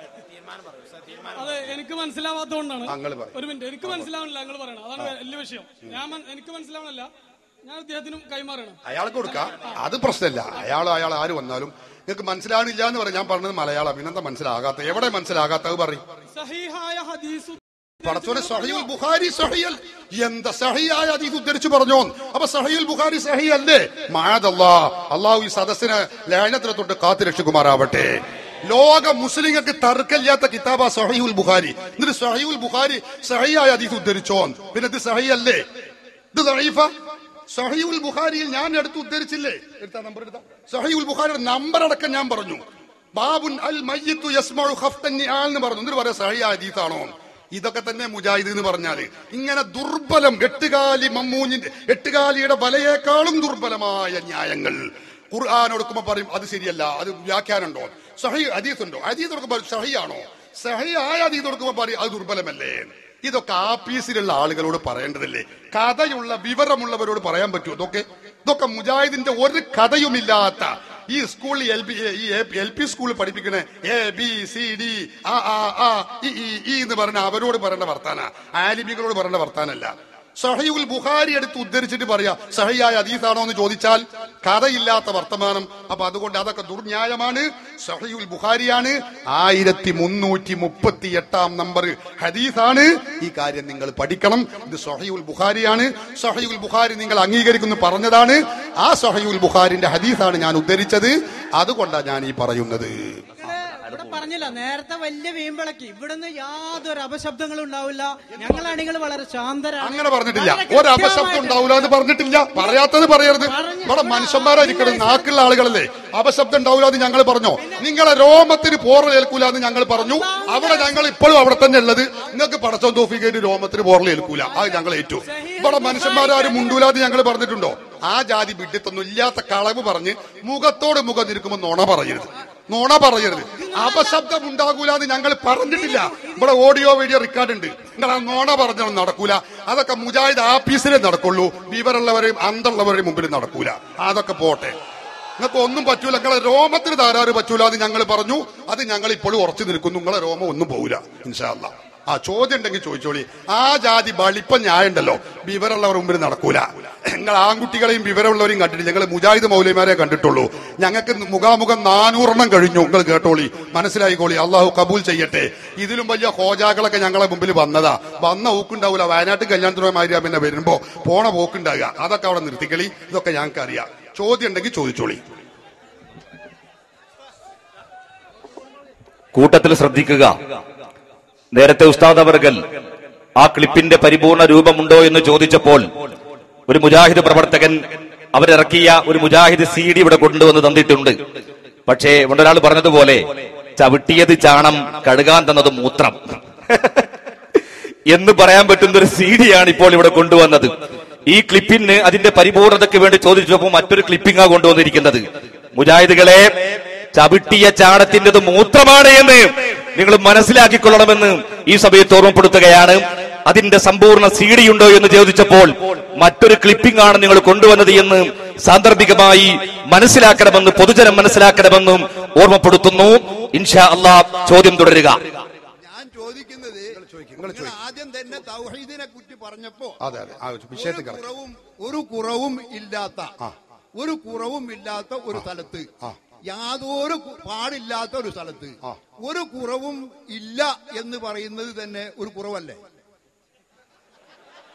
Speaker 2: അതെ എനിക്ക് മനസ്സിലാവാത്തതുകൊണ്ടാണ്
Speaker 1: ആ, ഇങ്ങള് പറ.
Speaker 2: ഒരു മിനിറ്റ് എനിക്ക് മനസ്സിലാവണില്ല നിങ്ങൾ പറയണം അതാണ് വലിയ വിഷയം ഞാൻ മൻ- എനിക്ക് മനസ്സിലാവണില്ല ഞാൻ അദ്ദേഹത്തിനും കൈമാറണം
Speaker 1: അയാൾക്ക് കൊടുക്കാം അത് പ്രശ്നമില്ല അയാൾ അയാൾ ആര് വന്നാലും നിങ്ങൾക്ക് മനസ്സിലാവണില്ല എന്ന് പറയാം ഞാൻ പറഞ്ഞത് മലയാളം പിന്നെന്താ മനസ്സിലാകാത്ത എവിടെ മനസ്സിലാകാത്ത അത് പറയും
Speaker 2: സഹീഹായ ഹദീസ്
Speaker 1: പടച്ചോനെ സഹിയുൽ ബുഖാരി സഹിയൽ എന്താ സഹിയായ അതീത് ഉദ്ധരിച്ചു പറഞ്ഞോ അപ്പൊ സഹിയുൽ ബുഖാരി സഹി അല്ലേ മാതല്ലാ അള്ളാഹു ഈ സദസ്സിന് ലേനത്തിനെ തൊട്ട് കാത്തു രക്ഷിക്കുമാറാവട്ടെ ലോക മുസ്ലിങ്ങൾക്ക് തർക്കമില്ലാത്ത കിതാബ സഹിയുൽ ബുഖാരി എന്നിട്ട് സഹിയുൽ ബുഖാരി സഹിയായ അതീത് ഉദ്ധരിച്ചോ പിന്നെ ഇത് സഹി അല്ലേ ഇത് ദഈഫ സഹിയുൽ ബുഖാരിയിൽ ഞാൻ എടുത്ത് ഉദ്ധരിച്ചില്ലേ എടുത്താ നമ്പർ എടുത്താ സഹിയുൽ ബുഖാരിയുടെ നമ്പർ അടക്കം ഞാൻ പറഞ്ഞു ബാബുൻ അൽ മയ്യിത്തു യസ്മഉ ഖഫ്തൻ നിആൽ എന്ന് പറഞ്ഞു എന്നിട്ട് പറയാ സഹിയ ഹദീസാണോ ഇതൊക്കെ തന്നെ മുജാഹിദ് എന്ന് പറഞ്ഞാല് ഇങ്ങനെ ദുർബലം എട്ടുകാലി മമ്മൂഞ്ഞിന്റെ എട്ടുകാലിയുടെ വലയേക്കാളും ദുർബലമായ ന്യായങ്ങൾ ഖുർആൻ എടുക്കുമ്പോ പറയും അത് ശരിയല്ല അത് വ്യാഖ്യാനുണ്ടോ സഹി ഹദീസ് ഉണ്ടോ ഹദീസ് കൊടുക്കുമ്പോ സഹിയാണോ സഹിയായ ഹദീസ് കൊടുക്കുമ്പോ പറയും അത് ദുർബലമല്ലേ ഇതൊക്കെ ആപ്പീസിലുള്ള ആളുകളോട് പറയേണ്ടതല്ലേ കഥയുള്ള വിവരമുള്ളവരോട് പറയാൻ പറ്റുമോ ഇതൊക്കെ ഇതൊക്കെ മുജാഹിദിന്റെ ഒരു കഥയുമില്ലാത്ത ഈ സ്കൂളിൽ എൽ പി ഈ എൽ പി സ്കൂളിൽ പഠിപ്പിക്കണ എ ബി സി ഡി ആ ആ ആ ഇ ഈ ഈ എന്ന് പറഞ്ഞ അവരോട് പറയേണ്ട വർത്താന ആലിമികളോട് പറയേണ്ട വർത്താനല്ല സഹയുൽ ബുഖാരി എടുത്ത് ഉദ്ധരിച്ചിട്ട് പറയാ സഹിയായ ഹദീസാണോ എന്ന് ചോദിച്ചാൽ കഥയില്ലാത്ത വർത്തമാനം അപ്പൊ അതുകൊണ്ട് അതൊക്കെ ദുർന്യായമാണ് സഹയുൽ ബുഖാരിയാണ് ആയിരത്തി മുന്നൂറ്റി മുപ്പത്തി എട്ടാം നമ്പർ ഹദീസാണ് ഈ കാര്യം നിങ്ങൾ പഠിക്കണം ഇത് സഹയുൽ ബുഖാരിയാണ് സഹയുൽ ബുഖാരി നിങ്ങൾ അംഗീകരിക്കുന്നു പറഞ്ഞതാണ് ആ സഹയുൽ ബുഖാരിന്റെ ഹദീസാണ് ഞാൻ ഉദ്ധരിച്ചത് അതുകൊണ്ടാണ് ഞാൻ ഈ പറയുന്നത്
Speaker 4: ഇവിടെ പറഞ്ഞില്ല നേരത്തെ വലിയ വീമ്പിളക്കി ഇവിടുന്ന് യാതൊരു അപശബ്ദങ്ങളും ഉണ്ടാവില്ല ഞങ്ങളാണെങ്കിൽ വളരെ ശാന്തരാണ്
Speaker 1: അങ്ങനെ പറഞ്ഞിട്ടില്ല
Speaker 4: വളരെ
Speaker 1: ഒരു അപശബ്ദം
Speaker 4: കൃത്യമായിട്ട്
Speaker 1: ഉണ്ടാവില്ല എന്ന് പറഞ്ഞിട്ടില്ല പറയാത്തത് പറയരുത്
Speaker 4: പറഞ്ഞു.
Speaker 1: ഇവിടെ മനുഷ്യന്മാരായിരിക്കണം നാക്കുള്ള ആളുകളല്ലേ അപശബ്ദം ഉണ്ടാവില്ല എന്ന് ഞങ്ങൾ പറഞ്ഞോ നിങ്ങളെ രോമത്തിന് പോറലേൽക്കൂല എന്ന് ഞങ്ങൾ പറഞ്ഞു അവിടെ ഞങ്ങൾ ഇപ്പോഴും അവിടെ തന്നെ ഉള്ളത് നിങ്ങൾക്ക് പടച്ചോൻ തോഫിക്കേറ്റ് രോമത്തിന് പോറലേൽക്കൂല അത് ഞങ്ങൾ ഏറ്റു ഇവിടെ മനുഷ്യന്മാരാരും മുണ്ടൂലാതെ ഞങ്ങൾ പറഞ്ഞിട്ടുണ്ടോ ആ ജാതി വിഡ്ഢിത്തൊന്നും ഇല്ലാത്ത കളവ് പറഞ്ഞ് മുഖത്തോട് മുഖം നിൽക്കുമ്പോൾ നുണ പറയരുത് നുണ പറയരുത് അപശബ്ദം ഉണ്ടാകൂല എന്ന് ഞങ്ങൾ പറഞ്ഞിട്ടില്ല ഇവിടെ ഓഡിയോ വീഡിയോ റെക്കോർഡ് ഉണ്ട് നിങ്ങൾ ആ നുണ പറഞ്ഞൊന്നും നടക്കൂല അതൊക്കെ മുജാഹിദ് ആഫീസിലേ നടക്കുള്ളൂ വിവരമുള്ളവരെയും അന്തമുള്ളവരെയും മുമ്പിൽ നടക്കൂല അതൊക്കെ പോട്ടെ നിങ്ങൾക്ക് ഒന്നും പറ്റൂല നിങ്ങളെ രോമത്തിന് താരാറ് പറ്റൂല എന്ന് ഞങ്ങൾ പറഞ്ഞു അത് ഞങ്ങൾ ഇപ്പോഴും ഉറച്ചു നിൽക്കുന്നു നിങ്ങളെ രോമം ഒന്നും പോകൂല ഇൻഷാല്ല ആ ചോദ്യം ഉണ്ടെങ്കിൽ ചോദിച്ചോളി ആ ജാതി ബളിപ്പം ഞായുണ്ടല്ലോ വിവരമുള്ളവർ മുമ്പിൽ നടക്കൂല നിങ്ങൾ ആൺകുട്ടികളെയും വിവരമുള്ളവരെയും കണ്ടിട്ട് ഞങ്ങൾ മുജാഹിദ് മൗലിമാരെ കണ്ടിട്ടുള്ളൂ ഞങ്ങൾക്ക് മുഖാമുഖം നാനൂറെണ്ണം കഴിഞ്ഞു നിങ്ങൾ കേട്ടോളി മനസ്സിലായിക്കോളി അള്ളാഹു കബൂൽ ചെയ്യട്ടെ ഇതിലും വലിയ ഹോജാക്കളൊക്കെ ഞങ്ങളെ മുമ്പിൽ വന്നതാ വന്ന ഊക്കുണ്ടാവൂല വയനാട്ടിൽ കല്യാണത്തിനോ മാതിരിയാ പിന്നെ വരുമ്പോ പോണ പോക്കുണ്ടാകുക അതൊക്കെ അവിടെ നിർത്തിക്കളി ഇതൊക്കെ ഞങ്ങൾക്ക് അറിയാം ചോദ്യം ഉണ്ടെങ്കിൽ ചോദിച്ചോളി
Speaker 5: കൂട്ടത്തിൽ ശ്രദ്ധിക്കുക നേരത്തെ ഉസ്താദ് അവർകൾ ആ ക്ലിപ്പിന്റെ പരിപൂർണ രൂപമുണ്ടോ എന്ന് ചോദിച്ചപ്പോൾ ഒരു മുജാഹിദ് പ്രവർത്തകൻ അവരിറക്കിയ ഒരു മുജാഹിദ് സി ഡി ഇവിടെ കൊണ്ടുവന്ന് തന്നിട്ടുണ്ട് പക്ഷേ ഒരാൾ പറഞ്ഞതുപോലെ ചവിട്ടിയത് ചാണം കഴുകാൻ തന്നത് മൂത്രം എന്ന് പറയാൻ പറ്റുന്ന ഒരു സി ഡിയാണ് ഇപ്പോൾ ഇവിടെ കൊണ്ടുവന്നത് ഈ ക്ലിപ്പിന് അതിന്റെ പരിപൂർണതയ്ക്ക് വേണ്ടി ചോദിച്ചപ്പോൾ മറ്റൊരു ക്ലിപ്പിംഗാ കൊണ്ടുവന്നിരിക്കുന്നത് മുജാഹിദുകളെ ചവിട്ടിയ ചാണത്തിൻ്റെത് മൂത്രമാണ് എന്ന് നിങ്ങൾ മനസ്സിലാക്കിക്കൊള്ളണമെന്ന് ഈ സമയത്ത് ഓർമ്മപ്പെടുത്തുകയാണ് അതിന്റെ സമ്പൂർണ്ണ സി ഡി ഉണ്ടോ എന്ന് ചോദിച്ചപ്പോൾ മറ്റൊരു ക്ലിപ്പിംഗ് ആണ് നിങ്ങൾ കൊണ്ടുവന്നത് എന്ന് സാന്ദർഭികമായി മനസ്സിലാക്കണമെന്ന് പൊതുജനം മനസ്സിലാക്കണമെന്നും ഓർമ്മപ്പെടുത്തുന്നു ഇൻഷാ അള്ളാ ചോദ്യം തുടരുക
Speaker 6: ഞാൻ ചോദിക്കുന്നത് നിങ്ങൾ ആദ്യം തന്നെ തൗഹീദിനെ കുറിച്ച് പറഞ്ഞപ്പോ
Speaker 1: അതെ അതെ ആ വിഷയത്തിൽ
Speaker 6: ഒരു
Speaker 1: കിടക്കാം
Speaker 6: കുറവും ഒരു കുറവും ഇല്ലാത്ത
Speaker 1: ആ.
Speaker 6: ഒരു കുറവും ഇല്ലാത്ത ഒരു സ്ഥലത്ത്
Speaker 1: ആ.
Speaker 6: യാതൊരു കു- പാടില്ലാത്ത ഒരു സ്ഥലത്ത്
Speaker 1: ആ.
Speaker 6: ഒരു കുറവും ഇല്ല എന്ന് പറയുന്നത് തന്നെ ഒരു കുറവല്ലേ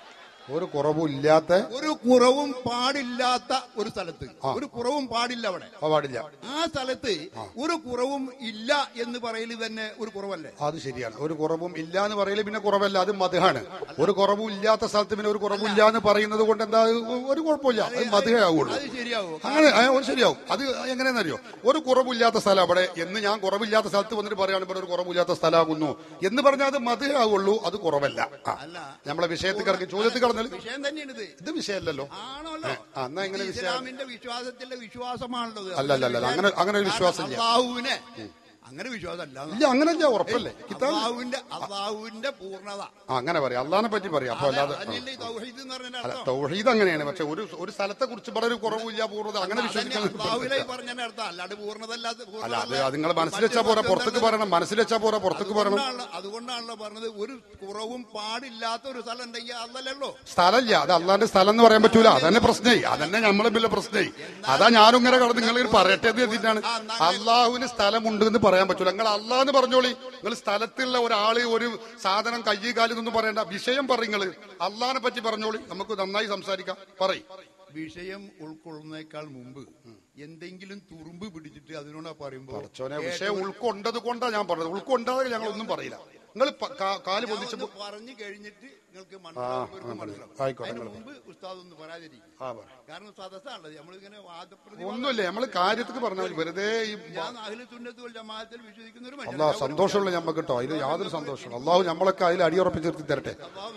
Speaker 1: ഒരു കുറവും ഇല്ലാത്ത
Speaker 6: ഒരു കുറവും പാടില്ലാത്ത ഒരു സ്ഥലത്ത് ഒരു കുറവും പാടില്ല അവിടെ
Speaker 1: ആ പാടില്ല
Speaker 6: ആ സ്ഥലത്ത് ഒരു കുറവും ഇല്ല എന്ന് പറയല് തന്നെ ഒരു കുറവല്ലേ
Speaker 1: അത് ശരിയാണ് ഒരു കുറവും ഇല്ല എന്ന് പറയല് പിന്നെ കുറവല്ല അത് മധുഹാണ് ഒരു കുറവും ഇല്ലാത്ത സ്ഥലത്ത് പിന്നെ ഒരു കുറവും ഇല്ല എന്ന് പറയുന്നത് കൊണ്ട് എന്താ ഒരു കുഴപ്പമില്ല അത് മധുഹേ ആവുള്ളൂ
Speaker 6: അത് ശരിയാവോ
Speaker 1: അങ്ങനെ ആ, ഒരു ശരിയാവും അത് എങ്ങനെയെന്നറിയോ ഒരു കുറവില്ലാത്ത സ്ഥലം അവിടെ എന്ന് ഞാൻ കുറവില്ലാത്ത സ്ഥലത്ത് വന്നിട്ട് പറയാണ് ഇവിടെ ഒരു കുറവില്ലാത്ത സ്ഥലമാകുന്നു എന്ന് പറഞ്ഞാൽ അത് മധുഹേ ആവുള്ളൂ അത് കുറവല്ല ആ. നമ്മളെ വിഷയത്തിൽ കിടക്കി ചോദ്യത്തിൽ കടന്നാൽ
Speaker 6: വിഷയം തന്നെയാണ് ഇത്
Speaker 1: ഇത് വിഷയമല്ലല്ലോ
Speaker 6: ആണല്ലോ
Speaker 1: ആ, എന്നാ എങ്ങനെ വിഷയം?
Speaker 6: ഇസ്ലാമിന്റെ വിശ്വാസത്തിന്റെ വിശ്വാസമാണല്ലോ ഇത്.
Speaker 1: അല്ല, അല്ല, അല്ല, അങ്ങനെ- അങ്ങനെ ഒരു വിശ്വാസമില്ല.
Speaker 6: അള്ളാഹുവിനെ അങ്ങനെ വിശ്വാസമല്ല
Speaker 1: ഇല്ല അങ്ങനല്ല ഉറപ്പല്ലേ കിതാബ്
Speaker 6: അള്ളാഹുവിന്റെ അള്ളാഹുവിന്റെ പൂർണ്ണത
Speaker 1: ആ, അങ്ങനെ പറയാം അള്ളഹാനെ പറ്റി പറയാം അപ്പൊ അല്ലാതെ
Speaker 6: അതന്നെയല്ലേ ഈ തൗഹീദ് എന്ന് പറഞ്ഞതിന്റെ
Speaker 1: അല്ല
Speaker 6: അർത്ഥം
Speaker 1: തൗഹീദ് അങ്ങനെയാണ് പക്ഷെ ഒരു ഒരു സ്ഥലത്തെ കുറിച്ച് വളരെ ഒരു കുറവില്ല പൂർണ്ണത അങ്ങനെ
Speaker 6: അതന്നെ
Speaker 1: വിശ്വസിക്കുന്നത്
Speaker 6: അള്ളാഹുവിലെ പറഞ്ഞതിന്റെ അർത്ഥം അല്ലാണ്ട് പൂർണ്ണത അല്ലാതെ
Speaker 1: അല്ല അത് അത് നിങ്ങൾ മനസ്സിൽ വെച്ചാ പോരാ പുറത്തേക്ക് പറയണം മനസ്സിൽ വെച്ചാ പോരാ പുറത്തേക്ക് പറയണം
Speaker 6: അതുകൊണ്ടാണല്ലോ അതുകൊണ്ടാണല്ലോ പറഞ്ഞത് ഒരു കുറവും പാടില്ലാത്ത ഒരു സ്ഥലം ഉണ്ടെങ്കിൽ അതല്ലല്ലോ
Speaker 1: സ്ഥലമില്ല അത് അള്ളാന്റെ സ്ഥലം എന്ന് പറയാൻ പറ്റൂല അതന്നെ പ്രശ്നമായി അതന്നെ നമ്മളെ പിന്നെ പ്രശ്നമായി അതാ ഞാനും ഇങ്ങനെ കടന്ന് നിങ്ങൾ പറയട്ടെ എന്ന് എത്തിയിട്ടാണ് അള്ളാഹുവിന് സ്ഥലമുണ്ട് എന്ന് പറയാൻ പറ്റൂല നിങ്ങൾ അള്ളാഹ് എന്ന് പറഞ്ഞോളി നിങ്ങൾ സ്ഥലത്തുള്ള ഒരാള് ഒരു സാധനം കയ്യ് കാലിന്നൊന്നും പറയണ്ട വിഷയം പറയുങ്ങൾ അള്ളാഹിനെ പറ്റി പറഞ്ഞോളി നമുക്ക് നന്നായി സംസാരിക്കാം പറയും
Speaker 6: വിഷയം ഉൾക്കൊള്ളുന്നേക്കാൾ മുമ്പ് എന്തെങ്കിലും തുറുമ്പ് പിടിച്ചിട്ട് അതിനോട് പറയുമ്പോ
Speaker 1: ചോനെ വിഷയം ഉൾക്കൊണ്ടത് കൊണ്ടാ ഞാൻ പറഞ്ഞത് ഉൾക്കൊണ്ടാതെ ഞങ്ങൾ ഒന്നും പറയില്ല നിങ്ങൾ കാല്
Speaker 6: ഞാൻ
Speaker 1: പൊന്തിച്ചപ്പോ
Speaker 6: ഒന്ന് പറഞ്ഞു കഴിഞ്ഞിട്ട് നിങ്ങൾക്ക് മനസ്സിലാവും മനസ്സിലാവും
Speaker 1: ആയിക്കോട്ടെ,
Speaker 6: അതിന്
Speaker 1: നിങ്ങൾ
Speaker 6: മുമ്പ് ഉസ്താദ് ഒന്ന് പറയാതിരിക്കും
Speaker 1: ആ പറ
Speaker 6: കാരണം സദസ്സാണല്ലോ നമ്മളിങ്ങനെ വാദപ്രതി
Speaker 1: ഒന്നുമില്ല നമ്മള് കാര്യത്തിൽ പറഞ്ഞാൽ വെറുതെ ഈ
Speaker 6: ഞാൻ അഖില സുന്നത്ത് വൽ ജമാഅത്തിൽ വിശ്വസിക്കുന്ന ഒരു
Speaker 1: അള്ളാഹ് സന്തോഷമുള്ള ഞമ്മക്ക് കേട്ടോ അതിൽ യാതൊരു സന്തോഷം അള്ളാഹു നമ്മളൊക്കെ അതിൽ അടിയുറപ്പിച്ച് നിർത്തി തരട്ടെ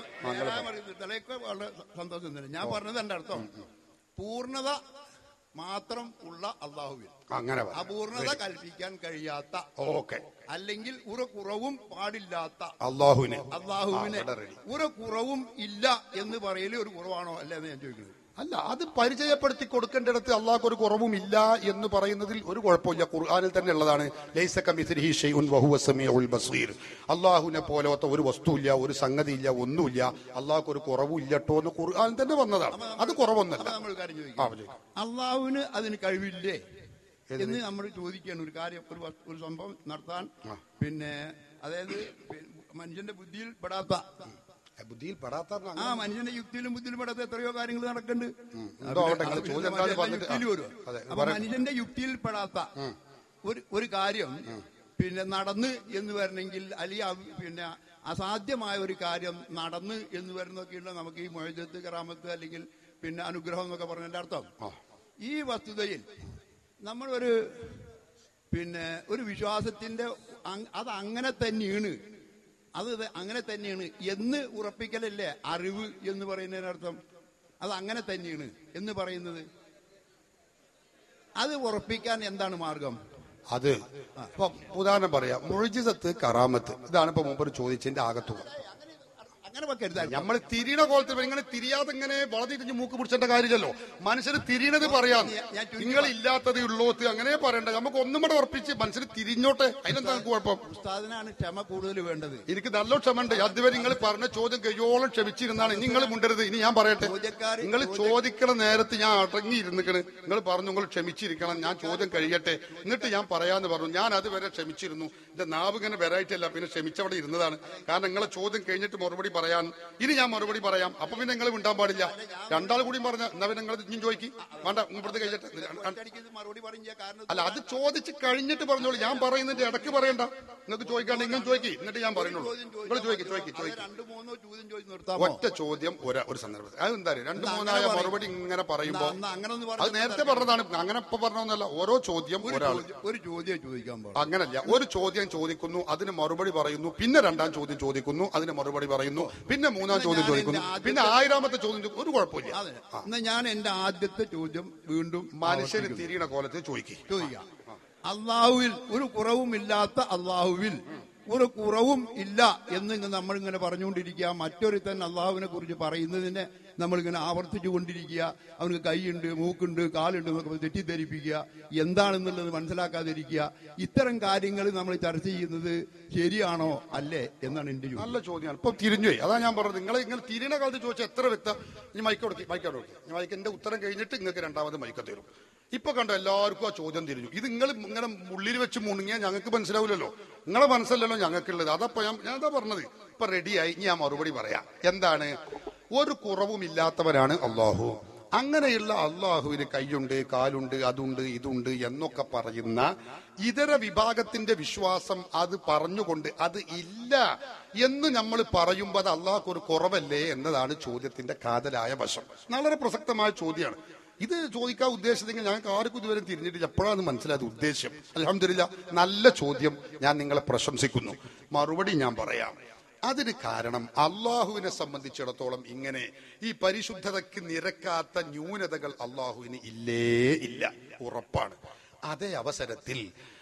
Speaker 6: തലയൊക്കെ വളരെ സന്തോഷം തന്നെ ഞാൻ പറഞ്ഞത് എന്റെ അർത്ഥം പൂർണ്ണത മാത്രം ഉള്ള അള്ളാഹുവിൽ
Speaker 1: അങ്ങനെ
Speaker 6: അപൂർണത കൽപ്പിക്കാൻ കഴിയാത്ത
Speaker 1: ഓക്കെ
Speaker 6: അല്ലെങ്കിൽ ഒരു കുറവും പാടില്ലാത്ത
Speaker 1: അള്ളാഹുവിന്
Speaker 6: അള്ളാഹുവിന്
Speaker 1: ആ, ഇവിടെ ready.
Speaker 6: ഒരു കുറവും ഇല്ല എന്ന് പറയല് ഒരു കുറവാണോ അല്ല എന്ന് ഞാൻ ചോദിക്കുന്നത്
Speaker 1: അല്ല അത് പരിചയപ്പെടുത്തി കൊടുക്കേണ്ടിടത്ത് അള്ളാഹ്ക്ക് ഒരു കുറവും ഇല്ല എന്ന് പറയുന്നതിൽ ഒരു കുഴപ്പമില്ല ഖുർആാനിൽ തന്നെ ഉള്ളതാണ് ലൈസ കമിസ്ലിഹി ഷൈഉൻ വഹുവ സമീഉൽ ബസീർ അള്ളാഹുവിനെ പോലത്തെ ഒരു വസ്തുവില്ല ഒരു സംഗതിയില്ല ഒന്നുമില്ല അള്ളാഹ്ക്ക് ഒരു കുറവും ഇല്ലട്ടോ എന്ന് ഖുർആാനിൽ തന്നെ വന്നതാണ് അത് കുറവൊന്നല്ല
Speaker 6: അപ്പൊ നമ്മൾ ഒരു കാര്യം
Speaker 1: ആ,
Speaker 6: ചോദിക്കാം
Speaker 1: ചോദിക്കാം.
Speaker 6: അള്ളാഹുവിന് അതിന് കഴിവില്ലേ എന്ന് നമ്മൾ ചോദിക്കുകയാണ് ഒരു കാര്യം ഒരു വസ്തു- ഒരു സംഭവം നടത്താൻ പിന്നെ അതായത് പി- മനുഷ്യന്റെ ബുദ്ധിയിൽ പെടാത്ത
Speaker 1: ബുദ്ധിയിൽ പെടാത്ത
Speaker 6: ആ മനുഷ്യന്റെ യുക്തിയിലും ബുദ്ധിയിലും പെടാത്ത എത്രയോ കാര്യങ്ങൾ നടക്കുന്നുണ്ട്
Speaker 1: എന്തോ ആവട്ടെ, നിങ്ങൾ
Speaker 6: അത്
Speaker 1: ചോദ്യം
Speaker 6: പിന്നെ
Speaker 1: എന്താന്ന്
Speaker 6: മനുഷ്യന്റെ
Speaker 1: പറഞ്ഞിട്ട്
Speaker 6: യുക്തിയിൽ
Speaker 1: ആ.
Speaker 6: വരും.
Speaker 1: അതെ,
Speaker 6: അപ്പൊ
Speaker 1: പറയട്ടെ.
Speaker 6: മനുഷ്യന്റെ യുക്തിയിൽ പെടാത്ത ഒരു ഒരു കാര്യം പിന്നെ നടന്ന് എന്ന് വരണമെങ്കിൽ അല്ലെങ്കിൽ അത് പിന്നെ അസാധ്യമായ ഒരു കാര്യം നടന്ന് എന്ന് വരുന്നൊക്കെയുള്ള നമുക്ക് ഈ മൊഴജത്ത് കറാമത്ത് അല്ലെങ്കിൽ പിന്നെ അനുഗ്രഹം എന്നൊക്കെ പറഞ്ഞതിന്റെ അർത്ഥം ഈ വസ്തുതയിൽ നമ്മളൊരു പിന്നെ ഒരു വിശ്വാസത്തിന്റെ അങ്- അത് അങ്ങനെ തന്നെയാണ് അത് ഇത് അങ്ങനെ തന്നെയാണ് എന്ന് ഉറപ്പിക്കലല്ലേ അറിവ് എന്ന് പറയുന്നതിനർത്ഥം അത് അങ്ങനെ തന്നെയാണ് എന്ന് പറയുന്നത് അത് ഉറപ്പിക്കാൻ എന്താണ് മാർഗം
Speaker 1: അത് ഇപ്പൊ ഉദാഹരണം പറയാം മുഴുജിസത്ത് കറാമത്ത് ഇതാണ് ഇപ്പൊ മുമ്പ് ചോദിച്ചതിന്റെ ആകത്തുക
Speaker 6: അങ്ങനെ വെക്കരുത്
Speaker 1: നമ്മൾ തിരിയണ കോലത്തിൽ ഇങ്ങനെ തിരിയാതെ ഇങ്ങനെ വളർത്തിട്ട് മൂക്ക് പിടിച്ചേണ്ട കാര്യമില്ലല്ലോ മനുഷ്യന് തിരിയണത് പറയാം
Speaker 6: ഞാൻ ചുരുക്കി
Speaker 1: നിങ്ങൾ ഇല്ലാത്തത് ഉള്ളോത്ത് അങ്ങനെ പറയണ്ട നമുക്ക് ഒന്നും കൂടെ ഉറപ്പിച്ച് മനുഷ്യന് തിരിഞ്ഞോട്ടെ അതിനെന്താ നിങ്ങൾക്ക് കുഴപ്പം
Speaker 6: ഉസ്താദിനാണ് ക്ഷമ കൂടുതൽ വേണ്ടത്
Speaker 1: എനിക്ക് നല്ല ക്ഷമണ്ട് അതുവരെ നിങ്ങൾ പറഞ്ഞ ചോദ്യം കഴിയോളം ക്ഷമിച്ചിരുന്നാണ് ഇനി നിങ്ങൾ മുണ്ടരുത് ഇനി ഞാൻ പറയട്ടെ
Speaker 6: ചോദ്യക്കാര്
Speaker 1: നിങ്ങൾ ചോദിക്കണ നേരത്ത് ഞാൻ അടങ്ങിയിരുന്നിക്കണ് നിങ്ങൾ പറഞ്ഞു നിങ്ങൾ ക്ഷമിച്ചിരിക്കണം ഞാൻ ചോദ്യം കഴിയട്ടെ എന്നിട്ട് ഞാൻ പറയാന്ന് പറഞ്ഞു ഞാൻ അതുവരെ ക്ഷമിച്ചിരുന്നു എന്റെ നാവ് ഇങ്ങനെ വരായിട്ടല്ല പിന്നെ ക്ഷമിച്ചവിടെ ഇരുന്നതാണ് കാരണം നിങ്ങളെ ചോദ്യം കഴിഞ്ഞിട്ട് മറുപടി പറയാൻ ഇനി ഞാൻ മറുപടി പറയാം അപ്പൊ പിന്നെ നിങ്ങൾ മിണ്ടാൻ പാടില്ല രണ്ടാൾ കൂടി പറഞ്ഞ എന്നാ പിന്നെ നിങ്ങൾ ഇനിയും ചോദിക്കും വേണ്ട ഇവിടുത്തെ കഴിയട്ടെ
Speaker 6: ഒറ്റയടിക്ക് ഇത് മറുപടി പറഞ്ഞ കാരണം
Speaker 1: അല്ല അത് ചോദിച്ച് കഴിഞ്ഞിട്ട് പറഞ്ഞോളൂ ഞാൻ പറയുന്നതിന്റെ ഇടയ്ക്ക് പറയണ്ട നിങ്ങൾക്ക് ചോദിക്കാണ്ട് ഇങ്ങനെ ചോദിക്കും എന്നിട്ട് ഞാൻ പറയുന്നുള്ളൂ നിങ്ങൾ ചോദിക്കും ചോദിക്കും
Speaker 6: അത്
Speaker 1: ചോദിക്കും
Speaker 6: രണ്ടു മൂന്നോ ചോദ്യം ചോദിച്ച് നിർത്താമോ
Speaker 1: ഒറ്റ ചോദ്യം ഒരു ഒരു സന്ദർഭത്തിൽ അത് എന്താ രണ്ട് മൂന്നായ
Speaker 6: പറയും.
Speaker 1: മറുപടി ഇങ്ങനെ പറയുമ്പോ
Speaker 6: എന്നാ അങ്ങനെ ഒന്ന്
Speaker 1: അത്
Speaker 6: പറഞ്ഞാൽ
Speaker 1: നേരത്തെ പറഞ്ഞതാണ് അങ്ങനെ ഇപ്പൊ പറഞ്ഞൊന്നല്ല ഓരോ ചോദ്യം
Speaker 6: ഒരു
Speaker 1: ഒരാൾ
Speaker 6: ചോദ്യം- ഒരു ചോദ്യം ചോദിക്കാൻ പാടില്ല
Speaker 1: അങ്ങനല്ല ഒരു ചോദ്യം ചോദിക്കുന്നു അതിന് മറുപടി പറയുന്നു പിന്നെ രണ്ടാം ചോദ്യം ചോദിക്കുന്നു അതിന് മറുപടി പറയുന്നു പിന്നെ മൂന്നാം ചോദ്യം
Speaker 6: ഞാൻ
Speaker 1: ചോദിക്കുന്നു
Speaker 6: എന്റെ ആദ്യത്തെ-
Speaker 1: പിന്നെ ആയിരാമത്തെ ചോദ്യം ചോദിക്കും. ഒരു കുഴപ്പമില്ല
Speaker 6: അതെ എന്നാ ഞാൻ എന്റെ ആദ്യത്തെ ചോദ്യം വീണ്ടും
Speaker 1: മനുഷ്യന്
Speaker 6: ആവർത്തിക്കുന്നു.
Speaker 1: തിരിയണ കോലത്തിൽ ചോദിക്കും
Speaker 6: ചോദിക്കാം അള്ളാഹുവിൽ ഒരു കുറവുമില്ലാത്ത അള്ളാഹുവിൽ ഒരു കുറവും ഇല്ല എന്ന് നമ്മൾ ഇങ്ങനെ പറഞ്ഞുകൊണ്ടിരിക്കുക മറ്റൊരുത്തൻ അള്ളാഹുവിനെ കുറിച്ച് പറയുന്നതിനെ നമ്മളിങ്ങനെ ആവർത്തിച്ചു കൊണ്ടിരിക്കുക അവന് കൈയുണ്ട് മൂക്കുണ്ട് കാലുണ്ട് എന്നൊക്കെ തെറ്റിദ്ധരിപ്പിക്കുക എന്താണെന്നുള്ളത് മനസ്സിലാക്കാതിരിക്കുക ഇത്തരം കാര്യങ്ങൾ നമ്മൾ ചർച്ച ചെയ്യുന്നത് ശരിയാണോ അല്ലേ എന്നാണ് എന്റെ ചോദ്യം
Speaker 1: നല്ല ചോദ്യമാണ് ഇപ്പൊ തിരിഞ്ഞുപോയി അതാ ഞാൻ പറഞ്ഞത് നിങ്ങൾ ഇങ്ങനെ തിരിയണ കാലത്ത് ചോദിച്ചാൽ എത്ര വ്യക്ത ഇനി മൈക്ക് കൊടുക്കി മൈക്കോട് കൊടുക്കി ഞാൻ മൈക്ക് എന്റെ ഉത്തരം കഴിഞ്ഞിട്ട് നിങ്ങൾക്ക് രണ്ടാമത് മൈക്ക തരും ഇപ്പൊ കണ്ടോ എല്ലാവർക്കും ആ ചോദ്യം തിരിഞ്ഞു ഇത് നിങ്ങൾ ഇങ്ങനെ ഉള്ളിൽ വെച്ച് മുണുങ്ങിയാൽ ഞങ്ങൾക്ക് മനസ്സിലാവില്ലല്ലോ നിങ്ങളെ മനസ്സല്ലല്ലോ ഞങ്ങൾക്കുള്ളത് അതപ്പോ ഞാൻ ഞാൻ അതാ പറഞ്ഞത് ഇപ്പൊ റെഡിയായി ഇനി ഞാൻ മറുപടി പറയാം എന്താണ് ഒരു കുറവുമില്ലാത്തവരാണ് അള്ളാഹു അങ്ങനെയുള്ള അള്ളാഹുവിന് കൈയുണ്ട് കാലുണ്ട് അതുണ്ട് ഇതുണ്ട് എന്നൊക്കെ പറയുന്ന ഇതര വിഭാഗത്തിന്റെ വിശ്വാസം അത് പറഞ്ഞുകൊണ്ട് അത് ഇല്ല എന്ന് നമ്മൾ പറയുമ്പോൾ അത് അള്ളാഹ്ക്ക് ഒരു കുറവല്ലേ എന്നതാണ് ചോദ്യത്തിന്റെ കാതലായ വശം വളരെ പ്രസക്തമായ ചോദ്യമാണ് ഇത് ചോദിക്കാൻ ഉദ്ദേശിച്ചെങ്കിൽ ഞങ്ങൾക്ക് ആർക്കും ഇതുവരെ തിരിഞ്ഞിട്ടില്ല എപ്പോഴാണ് മനസ്സിലായത് ഉദ്ദേശ്യം അലഹമില്ല നല്ല ചോദ്യം ഞാൻ നിങ്ങളെ പ്രശംസിക്കുന്നു മറുപടി ഞാൻ പറയാം അതിന് കാരണം അള്ളാഹുവിനെ സംബന്ധിച്ചിടത്തോളം ഇങ്ങനെ ഈ പരിശുദ്ധതയ്ക്ക് നിരക്കാത്ത ന്യൂനതകൾ അള്ളാഹുവിന് ഇല്ലേ ഇല്ല ഉറപ്പാണ് അതേ അവസരത്തിൽ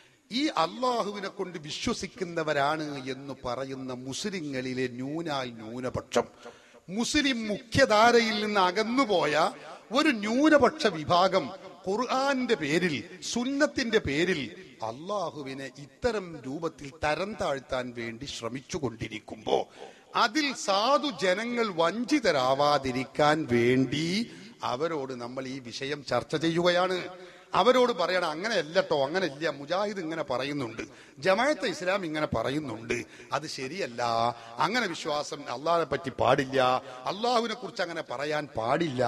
Speaker 1: ഈ അള്ളാഹുവിനെ കൊണ്ട് വിശ്വസിക്കുന്നവരാണ് എന്ന് പറയുന്ന മുസ്ലിങ്ങളിലെ ന്യൂനാൽ ന്യൂനപക്ഷം മുസ്ലിം മുഖ്യധാരയിൽ നിന്ന് അകന്നുപോയ ഒരു ന്യൂനപക്ഷ വിഭാഗം ഖുർആന്റെ പേരിൽ സുന്നത്തിന്റെ പേരിൽ അള്ളാഹുവിനെ ഇത്തരം രൂപത്തിൽ തരം താഴ്ത്താൻ വേണ്ടി ശ്രമിച്ചുകൊണ്ടിരിക്കുമ്പോ അതിൽ സാധു ജനങ്ങൾ വഞ്ചിതരാവാതിരിക്കാൻ വേണ്ടി അവരോട് നമ്മൾ ഈ വിഷയം ചർച്ച ചെയ്യുകയാണ് അവരോട് പറയണം അങ്ങനെ അല്ലട്ടോ അങ്ങനെ ഇല്ല മുജാഹിദ് ഇങ്ങനെ പറയുന്നുണ്ട് ജമാഅത്തെ ഇസ്ലാം ഇങ്ങനെ പറയുന്നുണ്ട് അത് ശരിയല്ല അങ്ങനെ വിശ്വാസം അള്ളാഹിനെ പറ്റി പാടില്ല അള്ളാഹുവിനെ കുറിച്ച് അങ്ങനെ പറയാൻ പാടില്ല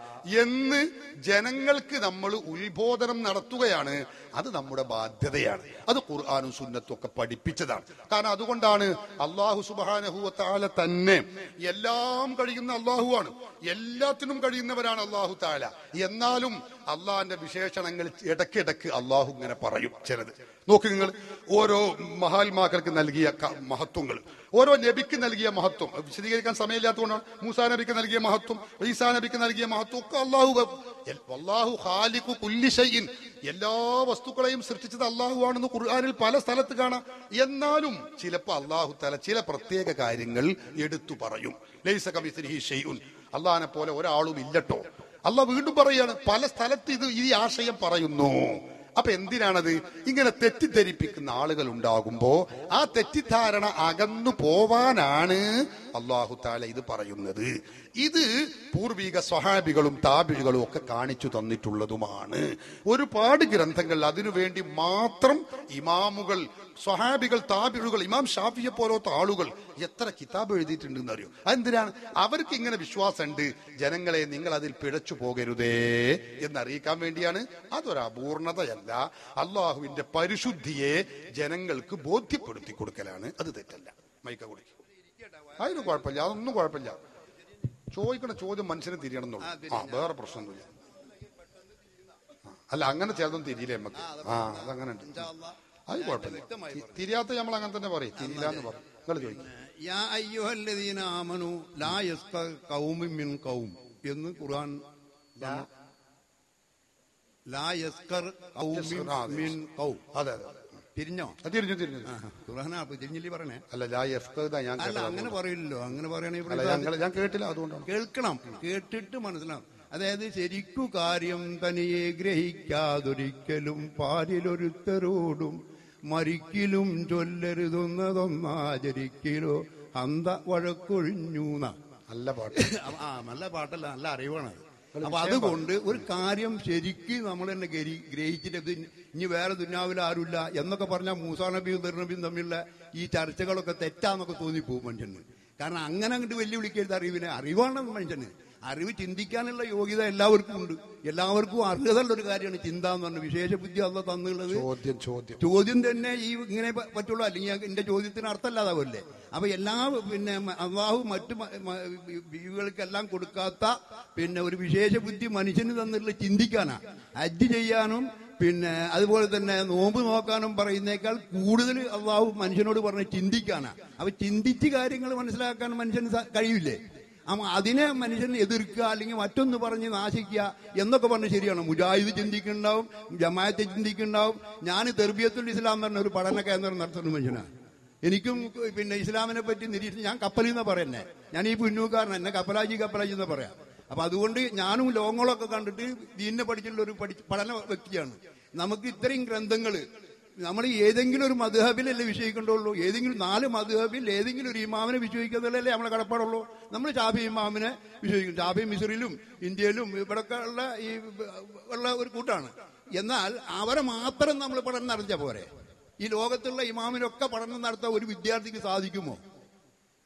Speaker 1: എന്ന് ജനങ്ങൾക്ക് നമ്മൾ ഉത്ബോധനം നടത്തുകയാണ് അത് നമ്മുടെ ബാധ്യതയാണ് അത് ഖുർആാനും സുന്നത്തും ഒക്കെ പഠിപ്പിച്ചതാണ് കാരണം അതുകൊണ്ടാണ് അള്ളാഹു സുബാനഹുവത്താല തന്നെ എല്ലാം കഴിയുന്ന അള്ളാഹുവാണ് എല്ലാത്തിനും കഴിയുന്നവരാണ് അള്ളാഹു താല എന്നാലും അള്ളാഹിന്റെ വിശേഷണങ്ങൾ ഇടയ്ക്കിടയ്ക്ക് അള്ളാഹു ഇങ്ങനെ പറയും ചിലത് നോക്ക് നിങ്ങൾ ഓരോ മഹാത്മാക്കൾക്ക് നൽകിയ ക- മഹത്വങ്ങൾ ഓരോ നബിക്ക് നൽകിയ മഹത്വം അത് വിശദീകരിക്കാൻ സമയമില്ലാത്തതുകൊണ്ടാണ് മൂസാ നബിക്ക് നൽകിയ മഹത്വം ഈസാ നബിക്ക് നൽകിയ മഹത്വം ഒക്കെ അള്ളാഹു എൽ- അള്ളാഹു ഖാലിഖു കുല്ലി ഷൈഇൻ എല്ലാ വസ്തുക്കളെയും സൃഷ്ടിച്ചത് അള്ളാഹു ആണെന്ന് ഖുർആനിൽ പല സ്ഥലത്ത് കാണാം എന്നാലും ചിലപ്പോൾ അള്ളാഹു തല ചില പ്രത്യേക കാര്യങ്ങൾ എടുത്തു പറയും ലൈസ കമിസ്ലിഹി ഷൈഉൻ അള്ളാഹിനെ പോലെ ഒരാളും ഇല്ലട്ടോ അള്ളാഹ് വീണ്ടും പറയാണ് പല സ്ഥലത്ത് ഇത് ഈ ആശയം പറയുന്നു അപ്പൊ എന്തിനാണത് ഇങ്ങനെ തെറ്റിദ്ധരിപ്പിക്കുന്ന ആളുകൾ ഉണ്ടാകുമ്പോ ആ തെറ്റിദ്ധാരണ അകന്നു പോവാനാണ് അള്ളാഹു താല ഇത് പറയുന്നത് ഇത് പൂർവിക സ്വഹാബികളും താബിഴുകളും ഒക്കെ കാണിച്ചു തന്നിട്ടുള്ളതുമാണ് ഒരുപാട് ഗ്രന്ഥങ്ങൾ അതിനുവേണ്ടി മാത്രം ഇമാമുകൾ സ്വഹാബികൾ താബിഴുകൾ ഇമാം ഷാഫിയെ പോലത്തെ ആളുകൾ എത്ര കിതാബ് എഴുതിയിട്ടുണ്ടെന്ന് അറിയോ അതെന്തിനാണ് അവർക്ക് ഇങ്ങനെ വിശ്വാസമുണ്ട് ജനങ്ങളെ നിങ്ങൾ അതിൽ പിഴച്ചു പോകരുതേ എന്നറിയിക്കാൻ വേണ്ടിയാണ് അതൊരു അപൂർണതയല്ല അള്ളാഹുവിന്റെ പരിശുദ്ധിയെ ജനങ്ങൾക്ക് ബോധ്യപ്പെടുത്തി കൊടുക്കലാണ് അത് തെറ്റല്ല മൈക്ക കുടിക്കും അതിന് കുഴപ്പമില്ല അതൊന്നും കുഴപ്പമില്ല ചോദിക്കണ ചോദ്യം മനുഷ്യന് തിരിയണം എന്നുള്ളൂ ആ വേറെ പ്രശ്നമൊന്നുമില്ല ആ, അല്ല അങ്ങനെ ചിലതൊന്നും തിരിയില്ലേ നമുക്ക് ആ അതങ്ങനെ ഉണ്ട് അത് കുഴപ്പമില്ല തി- തിരിയാത്ത നമ്മൾ അങ്ങനെ തന്നെ പറയും തിരിയില്ല എന്ന് പറയും നിങ്ങൾ ചോദിക്കും
Speaker 6: യാ അയ്യുഹല്ലദീന ആമനു ലാ യസ്ക ഖൗമിൻ മിൻ ഖൗം എന്ന് ഖുർആൻ നമ്മ- ലാ യസ്കർ ഖൗമിൻ
Speaker 1: ആ, അതെ.
Speaker 6: മിൻ ഖൗം
Speaker 1: അതെ അതെ
Speaker 6: തിരിഞ്ഞോ
Speaker 1: ആ, തിരിഞ്ഞു തിരിഞ്ഞു
Speaker 6: ഖുർആനാ അപ്പൊ തിരിഞ്ഞില്ലേ പറഞ്ഞേ
Speaker 1: അല്ല ലാ യഫ്ഖദ ഞാൻ
Speaker 6: അല്ല
Speaker 1: കേട്ടത്
Speaker 6: അങ്ങനെ
Speaker 1: അതുകൊണ്ടാണ്.
Speaker 6: പറയില്ലല്ലോ അങ്ങനെ
Speaker 1: അല്ല
Speaker 6: പറയണെങ്കിൽ
Speaker 1: ഞങ്ങൾ ഞാൻ കേട്ടില്ല അതുകൊണ്ടാണ്
Speaker 6: കേൾക്കണം കേട്ടിട്ട് മനസ്സിലാവും അതായത് ശരിക്കു കാര്യം തനിയെ ഗ്രഹിക്കാതൊരിക്കലും പാലിലൊരുത്തരോടും മരിക്കലും ചൊല്ലരുതുന്നതൊന്നാചരിക്കലോ അന്ത വഴക്കൊഴിഞ്ഞൂന്ന
Speaker 1: നല്ല പാട്ട്
Speaker 6: ആ നല്ല പാട്ടല്ല നല്ല അറിവാണ് അത്. അപ്പൊ അതുകൊണ്ട് ഒരു കാര്യം ശരിക്ക് നമ്മൾ തന്നെ ഗ്രഹി- ഗ്രഹിച്ചിട്ട് ഇത് ഇനി വേറെ ദുന്യാവിൽ ആരുമില്ല എന്നൊക്കെ പറഞ്ഞാൽ മൂസാ നബിയും തെർനബിയും തമ്മിലുള്ള ഈ ചർച്ചകളൊക്കെ തെറ്റാന്നൊക്കെ തോന്നിപ്പോകും മനുഷ്യന് കാരണം അങ്ങനെ അങ്ങോട്ട് വെല്ലുവിളിക്കരുത് അറിവിനെ അറിവാണ് മനുഷ്യന് അറിവ് ചിന്തിക്കാനുള്ള യോഗ്യത എല്ലാവർക്കും ഉണ്ട് എല്ലാവർക്കും അർഹതയുള്ള ഒരു കാര്യമാണ് ചിന്ത എന്ന് പറഞ്ഞ വിശേഷ ബുദ്ധി അല്ല തന്നുള്ളത്
Speaker 1: ചോദ്യം ചോദ്യം
Speaker 6: ചോദ്യം തന്നെ ഈ ഇങ്ങനെ പ- പറ്റുള്ളൂ അല്ലെങ്കിൽ ഞാൻ- എന്റെ ചോദ്യത്തിന് അർത്ഥമല്ലാതാവല്ലേ അപ്പൊ എല്ലാ പിന്നെ മ- അള്ളാഹു മറ്റു മ- മ- ജീവികൾക്കെല്ലാം കൊടുക്കാത്ത പിന്നെ ഒരു വിശേഷ ബുദ്ധി മനുഷ്യന് തന്നിട്ടുള്ള ചിന്തിക്കാനാ ഹജ്ജ് ചെയ്യാനും പിന്നെ അതുപോലെ തന്നെ നോമ്പ് നോക്കാനും പറയുന്നേക്കാൾ കൂടുതൽ അള്ളാഹു മനുഷ്യനോട് പറഞ്ഞ ചിന്തിക്കാനാ അപ്പൊ ചിന്തിച്ച് കാര്യങ്ങൾ മനസ്സിലാക്കാൻ മനുഷ്യന് സ- കഴിയില്ലേ അപ്പൊ അതിനെ മനുഷ്യൻ എതിർക്കുക അല്ലെങ്കിൽ മറ്റൊന്ന് പറഞ്ഞ് നാശിക്കുക എന്നൊക്കെ പറഞ്ഞ് ശരിയാണ് മുജാഹിദ് ചിന്തിക്കുന്നുണ്ടാവും ജമാഅത്തെ ചിന്തിക്കുന്നുണ്ടാവും ഞാൻ തെർബിയത്തുൽ ഇസ്ലാം എന്ന് പറഞ്ഞ ഒരു പഠന കേന്ദ്രം നടത്തുന്ന മനുഷ്യനാണ് എനിക്കും പിന്നെ ഇസ്ലാമിനെ പറ്റി നിരീക്ഷിച്ച് ഞാൻ കപ്പലിൽ നിന്ന് പറയുന്നേ ഞാൻ ഈ പുന്നൂക്കാരൻ എന്നെ കപ്പലാജി കപ്പലാജി എന്ന് പറയാം അപ്പൊ അതുകൊണ്ട് ഞാനും ലോകങ്ങളൊക്കെ കണ്ടിട്ട് ദീനിനെ പഠിച്ചിട്ടുള്ള ഒരു പഠി പഠന വ്യക്തിയാണ് നമുക്ക് ഇത്രയും ഗ്രന്ഥങ്ങള് നമ്മൾ ഏതെങ്കിലും ഒരു മധുഹബിലല്ലേ വിഷയിക്കേണ്ടുള്ളൂ ഏതെങ്കിലും നാല് മധുഹബിൽ ഏതെങ്കിലും ഒരു ഇമാമിനെ വിശ്വസിക്കുന്നതല്ലേ നമ്മളെ കടപ്പാടുള്ളൂ നമ്മൾ ഷാഫി ഇമാമിനെ വിശ്വസിക്കും ഷാഫി മിസ്രിലും ഇന്ത്യയിലും ഇവിടൊക്കെ ഉള്ള ഈ ഉള്ള ഒരു കൂട്ടാണ് എന്നാൽ അവരെ മാത്രം നമ്മൾ പഠനം നടത്തിയ പോരെ ഈ ലോകത്തുള്ള ഇമാമിനൊക്കെ പഠനം നടത്താൻ ഒരു വിദ്യാർത്ഥിക്ക് സാധിക്കുമോ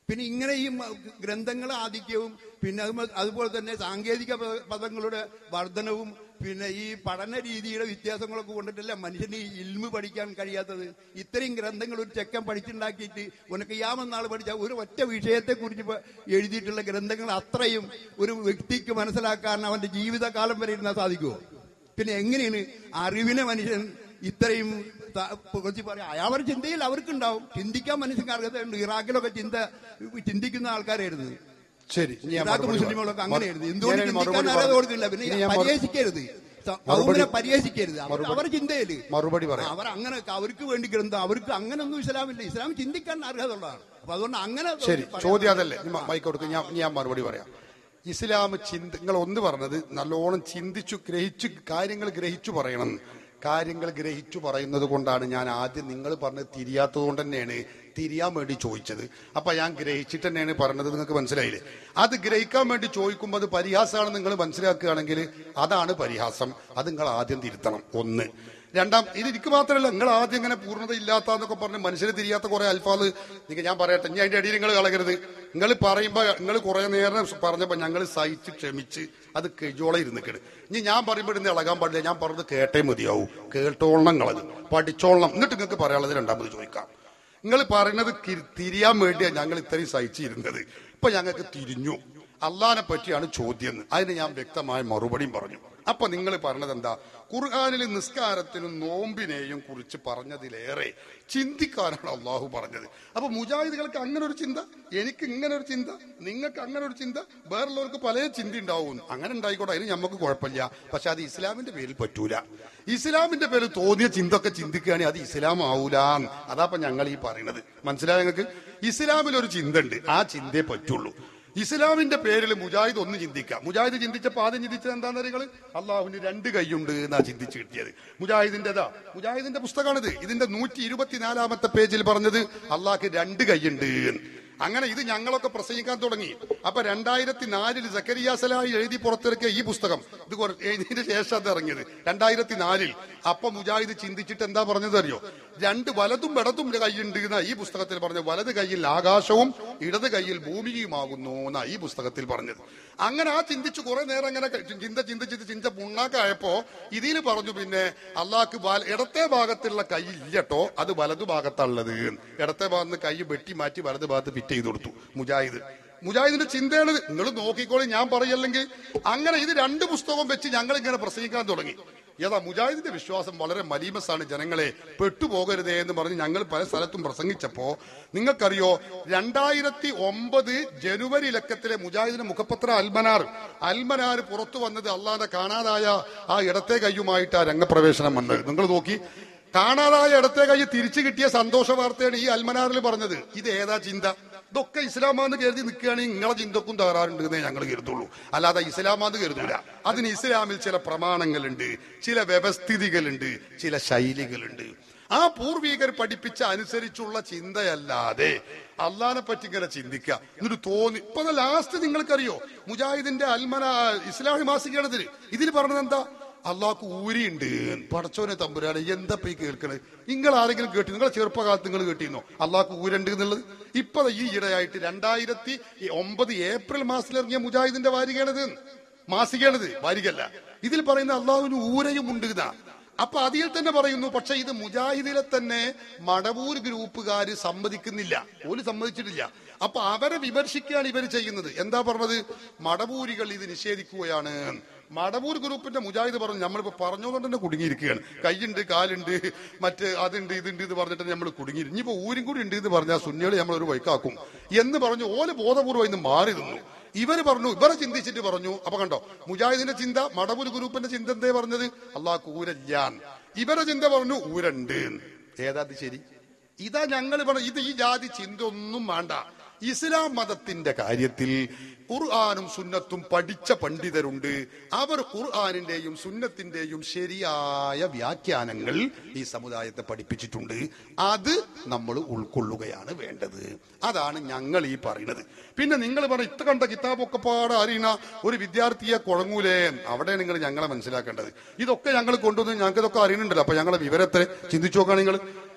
Speaker 6: പിന്നെ ഇങ്ങനെ ഈ മ- ഗ്രന്ഥങ്ങൾ ആധിക്യവും പിന്നെ അതുമ- അതുപോലെ തന്നെ സാങ്കേതിക പ- പദങ്ങളുടെ വർധനവും പിന്നെ ഈ പഠന രീതിയുടെ വ്യത്യാസങ്ങളൊക്കെ കൊണ്ടിട്ടല്ല മനുഷ്യന് ഈ ഇൽമ് പഠിക്കാൻ കഴിയാത്തത് ഇത്രയും ഗ്രന്ഥങ്ങൾ ഒരു ചെക്കൻ പഠിച്ചുണ്ടാക്കിയിട്ട് ഉനക്ക് യാമെന്നാൾ പഠിച്ച ഒരു ഒറ്റ വിഷയത്തെ കുറിച്ച് എഴുതിയിട്ടുള്ള ഗ്രന്ഥങ്ങൾ അത്രയും ഒരു വ്യക്തിക്ക് മനസ്സിലാക്കാൻ അവന്റെ ജീവിതകാലം വരെ ഇരുന്നാൽ സാധിക്കുമോ പിന്നെ എങ്ങനെയാണ് അറിവിനെ മനുഷ്യൻ ഇത്രയും ത- കുറച്ച് പറയാം അവരുടെ ചിന്തയിൽ അവർക്കുണ്ടാവും ചിന്തിക്കാൻ മനുഷ്യർക്ക് അർഹതയുണ്ട് ഇറാഖിലൊക്കെ ചിന്ത ചിന്തിക്കുന്ന ആൾക്കാരായിരുന്നു
Speaker 1: ശരി ഇനി ഞാൻ
Speaker 6: ഇറാഖ്
Speaker 1: മറുപടി
Speaker 6: മുസ്ലിമുകളൊക്കെ
Speaker 1: പറയാം.
Speaker 6: അങ്ങനെയായിരുന്നു എന്തുകൊണ്ട്
Speaker 1: ഞാൻ
Speaker 6: ചിന്തിക്കാൻ
Speaker 1: മറുപടി
Speaker 6: അർഹത
Speaker 1: പറയാം.
Speaker 6: കൊടുക്കില്ല പിന്നെ
Speaker 1: ഇനി ഞാൻ മറു-
Speaker 6: പരിഹസിക്കരുത് സ-
Speaker 1: മറുപടി-
Speaker 6: കൗമിനെ പരിഹസിക്കരുത് അവർ
Speaker 1: മറുപടി-
Speaker 6: അവരുടെ ചിന്തയില്
Speaker 1: മറുപടി പറയാം.
Speaker 6: അവർ അങ്ങനെ അവർക്ക് വേണ്ടി ഗ്രന്ഥം അവർക്ക് അങ്ങനൊന്നും ഇസ്ലാമില്ല ഇസ്ലാം ചിന്തിക്കാൻ അർഹതയുള്ളതാണ് അപ്പൊ അതുകൊണ്ട് അങ്ങനെ
Speaker 1: ശരി
Speaker 6: പറയാൻ
Speaker 1: ചോദ്യം അതല്ലേ ഇനി മ- മൈക്ക് കൊടുക്കും ഞാൻ ഇനി ഞാൻ മറുപടി പറയാം ഇസ്ലാം ചിന്ത നിങ്ങൾ ഒന്ന് പറഞ്ഞത് നല്ലോണം ചിന്തിച്ചു ഗ്രഹിച്ചു കാര്യങ്ങൾ ഗ്രഹിച്ചു പറയണം കാര്യങ്ങൾ ഗ്രഹിച്ചു പറയുന്നത് കൊണ്ടാണ് ഞാൻ ആദ്യം നിങ്ങൾ പറഞ്ഞത് തിരിയാത്തത് കൊണ്ട് തന്നെയാണ് തിരിയാൻ വേണ്ടി ചോദിച്ചത് അപ്പൊ ഞാൻ ഗ്രഹിച്ചിട്ട് തന്നെയാണ് പറഞ്ഞത് നിങ്ങൾക്ക് മനസ്സിലായില്ലേ അത് ഗ്രഹിക്കാൻ വേണ്ടി ചോദിക്കുമ്പോൾ അത് പരിഹാസമാണ് നിങ്ങൾ മനസ്സിലാക്കുകയാണെങ്കിൽ അതാണ് പരിഹാസം അത് നിങ്ങൾ ആദ്യം തിരുത്തണം ഒന്ന് രണ്ടാം ഇത് എനിക്ക് മാത്രമല്ല നിങ്ങൾ ആദ്യം ഇങ്ങനെ പൂർണ്ണത ഇല്ലാത്തന്നൊക്കെ പറഞ്ഞ് മനുഷ്യന് തിരിയാത്ത കുറെ അൽഫാദ് നിങ്ങൾ ഞാൻ പറയട്ടെ ഇനി അതിന്റെ അടിയിൽ നിങ്ങൾ കളകരുത് നിങ്ങൾ പറയുമ്പോ നിങ്ങൾ കുറെ നേരം പറഞ്ഞപ്പോ ഞങ്ങൾ സഹിച്ച് ക്ഷമിച്ച് അത് കെജോളം ഇരുന്നിക്കണ് ഇനി ഞാൻ പറയുമ്പോൾ ഇന്ന് ഇളകാൻ പാടില്ല ഞാൻ പറഞ്ഞത് കേട്ടേ മതിയാവൂ കേട്ടോളണം കളത് പഠിച്ചോളണം എന്നിട്ട് നിങ്ങൾക്ക് പറയാനുള്ളത് രണ്ടാമത് ചോദിക്കാം നിങ്ങൾ പറയുന്നത് കി- തിരിയാൻ വേണ്ടിയാണ് ഞങ്ങൾ ഇത്രയും സഹിച്ചിരുന്നത് ഇപ്പൊ ഞങ്ങൾക്ക് തിരിഞ്ഞു അള്ളഹാനെ പറ്റിയാണ് ചോദ്യം എന്ന്. അതിന് ഞാൻ വ്യക്തമായ മറുപടിയും പറഞ്ഞു അപ്പൊ നിങ്ങൾ പറഞ്ഞത് എന്താ ഖുർആാനിൽ നിസ്കാരത്തിനും നോമ്പിനെയും കുറിച്ച് പറഞ്ഞതിലേറെ ചിന്തിക്കാനാണ് അള്ളാഹു പറഞ്ഞത് അപ്പൊ മുജാഹിദുകൾക്ക് അങ്ങനെ ഒരു ചിന്ത എനിക്ക് ഇങ്ങനെ ഒരു ചിന്ത നിങ്ങൾക്ക് അങ്ങനെ ഒരു ചിന്ത വേറുള്ളവർക്ക് പല ചിന്ത ഉണ്ടാവും അങ്ങനെ ഉണ്ടായിക്കോട്ടെ അതിന് നമുക്ക് കുഴപ്പമില്ല പക്ഷെ അത് ഇസ്ലാമിന്റെ പേരിൽ പറ്റൂല ഇസ്ലാമിന്റെ പേരിൽ തോന്നിയ ചിന്ത ഒക്കെ ചിന്തിക്കുകയാണെങ്കിൽ അത് ഇസ്ലാം ആവൂല അതാപ്പൊ ഞങ്ങൾ ഈ പറയുന്നത് മനസ്സിലായ നിങ്ങൾക്ക് ഇസ്ലാമിൽ ഒരു ചിന്ത ഉണ്ട് ആ ചിന്തയെ പറ്റുള്ളൂ ഇസ്ലാമിന്റെ പേരിൽ മുജാഹിദ് ഒന്ന് ചിന്തിക്കാം മുജാഹിദ് ചിന്തിച്ചപ്പോൾ ആദ്യം ചിന്തിച്ചത് എന്താണെന്ന് നിങ്ങൾ അള്ളാഹുവിന് രണ്ട് കൈയുണ്ട് എന്നാ ചിന്തിച്ച് കിട്ടിയത് മുജാഹിദിന്റെതാ മുജാഹിദിന്റെ പുസ്തകമാണിത് ഇതിന്റെ നൂറ്റി ഇരുപത്തിനാലാമത്തെ പേജിൽ പറഞ്ഞത് അള്ളാഹ്ക്ക് രണ്ട് കൈയുണ്ട് എന്ന്. അങ്ങനെ ഇത് ഞങ്ങളൊക്കെ പ്രസംഗിക്കാൻ തുടങ്ങി അപ്പൊ രണ്ടായിരത്തി നാലിൽ സക്കരിയാസലായി എഴുതി പുറത്തിറക്കിയ ഈ പുസ്തകം ഇത് കുറ- എഴുതിയതിന് ശേഷം അത് ഇറങ്ങിയത് രണ്ടായിരത്തി നാലിൽ അപ്പൊ മുജാഹിദ് ചിന്തിച്ചിട്ട് എന്താ പറഞ്ഞത് അറിയോ രണ്ട് വലതും ഇടതും കൈയുണ്ട് എന്നാ ഈ പുസ്തകത്തിൽ പറഞ്ഞത് വലത് കൈയിൽ ആകാശവും ഇടത് കൈയിൽ ഭൂമിയുമാകുന്നു എന്നാ ഈ പുസ്തകത്തിൽ പറഞ്ഞത് അങ്ങനെ ആ ചിന്തിച്ച് കുറെ നേരം അങ്ങനെ ക- ചിന്ത ചിന്തിച്ചിട്ട് ചിന്ത പുണ്ണാക്കായപ്പോ ഇതിൽ പറഞ്ഞു പിന്നെ അള്ളാഹ്ക്ക് വല- ഇടത്തെ ഭാഗത്തുള്ള കൈ ഇല്ലട്ടോ അത് വലതു ഭാഗത്തുള്ളത് ഇടത്തെ ഭാഗത്ത് നിന്ന് കൈ വെട്ടി മാറ്റി വലത് ഭാഗത്ത് ഫിറ്റ് ചെയ്ത് കൊടുത്തു മുജാഹിദ് മുജാഹിദിന്റെ ചിന്തയാണ് നിങ്ങൾ നോക്കിക്കോളി ഞാൻ പറയല്ലെങ്കിൽ അങ്ങനെ ഇത് രണ്ട് പുസ്തകവും വെച്ച് ഞങ്ങൾ ഇങ്ങനെ പ്രസംഗിക്കാൻ തുടങ്ങി ഏതാ മുജാഹിദിന്റെ വിശ്വാസം വളരെ മലീമസാണ് ജനങ്ങളെ പെട്ടുപോകരുതേ എന്ന് പറഞ്ഞ് ഞങ്ങൾ പല സ്ഥലത്തും പ്രസംഗിച്ചപ്പോ നിങ്ങൾക്കറിയോ രണ്ടായിരത്തി ഒമ്പത് ജനുവരി ലക്കത്തിലെ മുജാഹിദിന്റെ മുഖപത്ര അൽമനാർ അൽമനാർ പുറത്തു വന്നത് അള്ളാന്റെ കാണാതായ ആ ഇടത്തെ കൈയുമായിട്ട് ആ രംഗപ്രവേശനം വന്നത് നിങ്ങൾ നോക്കി കാണാതായ ഇടത്തെ കൈ തിരിച്ചു കിട്ടിയ സന്തോഷ വാർത്തയാണ് ഈ അൽമനാറിൽ പറഞ്ഞത് ഇത് ഏതാ ചിന്ത ഇതൊക്കെ ഇസ്ലാമാന്ന് കരുതി നിൽക്കുകയാണെങ്കിൽ നിങ്ങളെ ചിന്തക്കും തകരാറുണ്ട് എന്നേ ഞങ്ങൾ കരുതുള്ളൂ അല്ലാതെ ഇസ്ലാമാന്ന് കരുതൂല അതിന് ഇസ്ലാമിൽ ചില പ്രമാണങ്ങളുണ്ട് ചില വ്യവസ്ഥിതികളുണ്ട് ചില ശൈലികളുണ്ട് ആ പൂർവീകർ പഠിപ്പിച്ച അനുസരിച്ചുള്ള ചിന്തയല്ലാതെ അള്ളഹാനെ പറ്റി ഇങ്ങനെ ചിന്തിക്കുക എന്നിട്ട് തോന്നി ഇപ്പൊ ലാസ്റ്റ് നിങ്ങൾക്കറിയോ മുജാഹിദിന്റെ അൽമന ഇസ്ലാമി മാസികയാണിതിൽ ഇതിൽ പറഞ്ഞത് എന്താ അള്ളാഹ്ക്ക് ഊരിയുണ്ട് പടച്ചോനെ തമ്പുരാനെ എന്താ പോയി കേൾക്കണത് നിങ്ങൾ ആരെങ്കിലും കേട്ടി നിങ്ങളെ ചെറുപ്പകാലത്ത് നിങ്ങൾ കേട്ടിരുന്നോ അള്ളാഹ്ക്ക് ഊരുണ്ട് എന്നുള്ളത് ഇപ്പൊ ഈ ഇടയായിട്ട് രണ്ടായിരത്തി ഒമ്പത് ഏപ്രിൽ മാസത്തിൽ ഇറങ്ങിയ മുജാഹിദിന്റെ വാരികയാണിത് മാസികയാണിത് വാരികല്ല ഇതിൽ പറയുന്ന അള്ളാഹുവിന് ഊരയും ഉണ്ട് ഇതാ അപ്പൊ അതിൽ തന്നെ പറയുന്നു പക്ഷെ ഇത് മുജാഹിദിലെ തന്നെ മടവൂർ ഗ്രൂപ്പുകാര് സമ്മതിക്കുന്നില്ല ഓല് സമ്മതിച്ചിട്ടില്ല അപ്പൊ അവരെ വിമർശിക്കുകയാണ് ഇവർ ചെയ്യുന്നത് എന്താ പറഞ്ഞത് മടവൂരികൾ ഇത് നിഷേധിക്കുകയാണ് മടവൂർ ഗ്രൂപ്പിന്റെ മുജാഹിദ് പറഞ്ഞു നമ്മളിപ്പോ പറഞ്ഞുകൊണ്ട് തന്നെ കുടുങ്ങിയിരിക്കുകയാണ് കൈയുണ്ട് കാലുണ്ട് മറ്റ് അതുണ്ട് ഇതുണ്ട് ഇത് പറഞ്ഞിട്ട് നമ്മൾ കുടുങ്ങി ഇനിയിപ്പോ ഊരും കൂടി ഉണ്ട് എന്ന് പറഞ്ഞാൽ സുന്നികളെ നമ്മൾ ഒരു വൈക്കാക്കും എന്ന് പറഞ്ഞു ഓല് ബോധപൂർവ്വം ഇന്ന് മാറി നിന്നു ഇവര് പറഞ്ഞു ഇവരെ ചിന്തിച്ചിട്ട് പറഞ്ഞു അപ്പൊ കണ്ടോ മുജാഹിദിന്റെ ചിന്ത മടവൂർ ഗ്രൂപ്പിന്റെ ചിന്ത എന്തേ പറഞ്ഞത് അള്ളാഹ് ഊരല്ലാൻ ഇവരെ ചിന്ത പറഞ്ഞു ഊരുണ്ട് ഏതാ അത് ശരി ഇതാ ഞങ്ങൾ പറഞ്ഞു ഇത് ഈ ജാതി ചിന്ത ഒന്നും വേണ്ട ഇസ്ലാം മതത്തിന്റെ കാര്യത്തിൽ ഖുർആാനും സുന്നത്തും പഠിച്ച പണ്ഡിതരുണ്ട് അവർ ഖുർആാനിന്റെയും സുന്നത്തിന്റെയും ശരിയായ വ്യാഖ്യാനങ്ങൾ ഈ സമുദായത്തെ പഠിപ്പിച്ചിട്ടുണ്ട് അത് നമ്മൾ ഉൾക്കൊള്ളുകയാണ് വേണ്ടത് അതാണ് ഞങ്ങൾ ഈ പറയുന്നത് പിന്നെ നിങ്ങൾ പറഞ്ഞ ഇത്ത കണ്ട കിതാബൊക്കെ പാടെ അറിയണ ഒരു വിദ്യാർത്ഥിയെ കുഴങ്ങൂലേ അവിടെ നിങ്ങൾ ഞങ്ങളെ മനസ്സിലാക്കേണ്ടത് ഇതൊക്കെ ഞങ്ങൾ കൊണ്ടുവന്ന് ഞങ്ങൾക്ക് ഇതൊക്കെ അറിയുന്നുണ്ടല്ലോ അപ്പൊ ഞങ്ങളെ വിവരത്തെ ചിന്തിച്ചു നോക്കുകയാണ് നിങ്ങൾ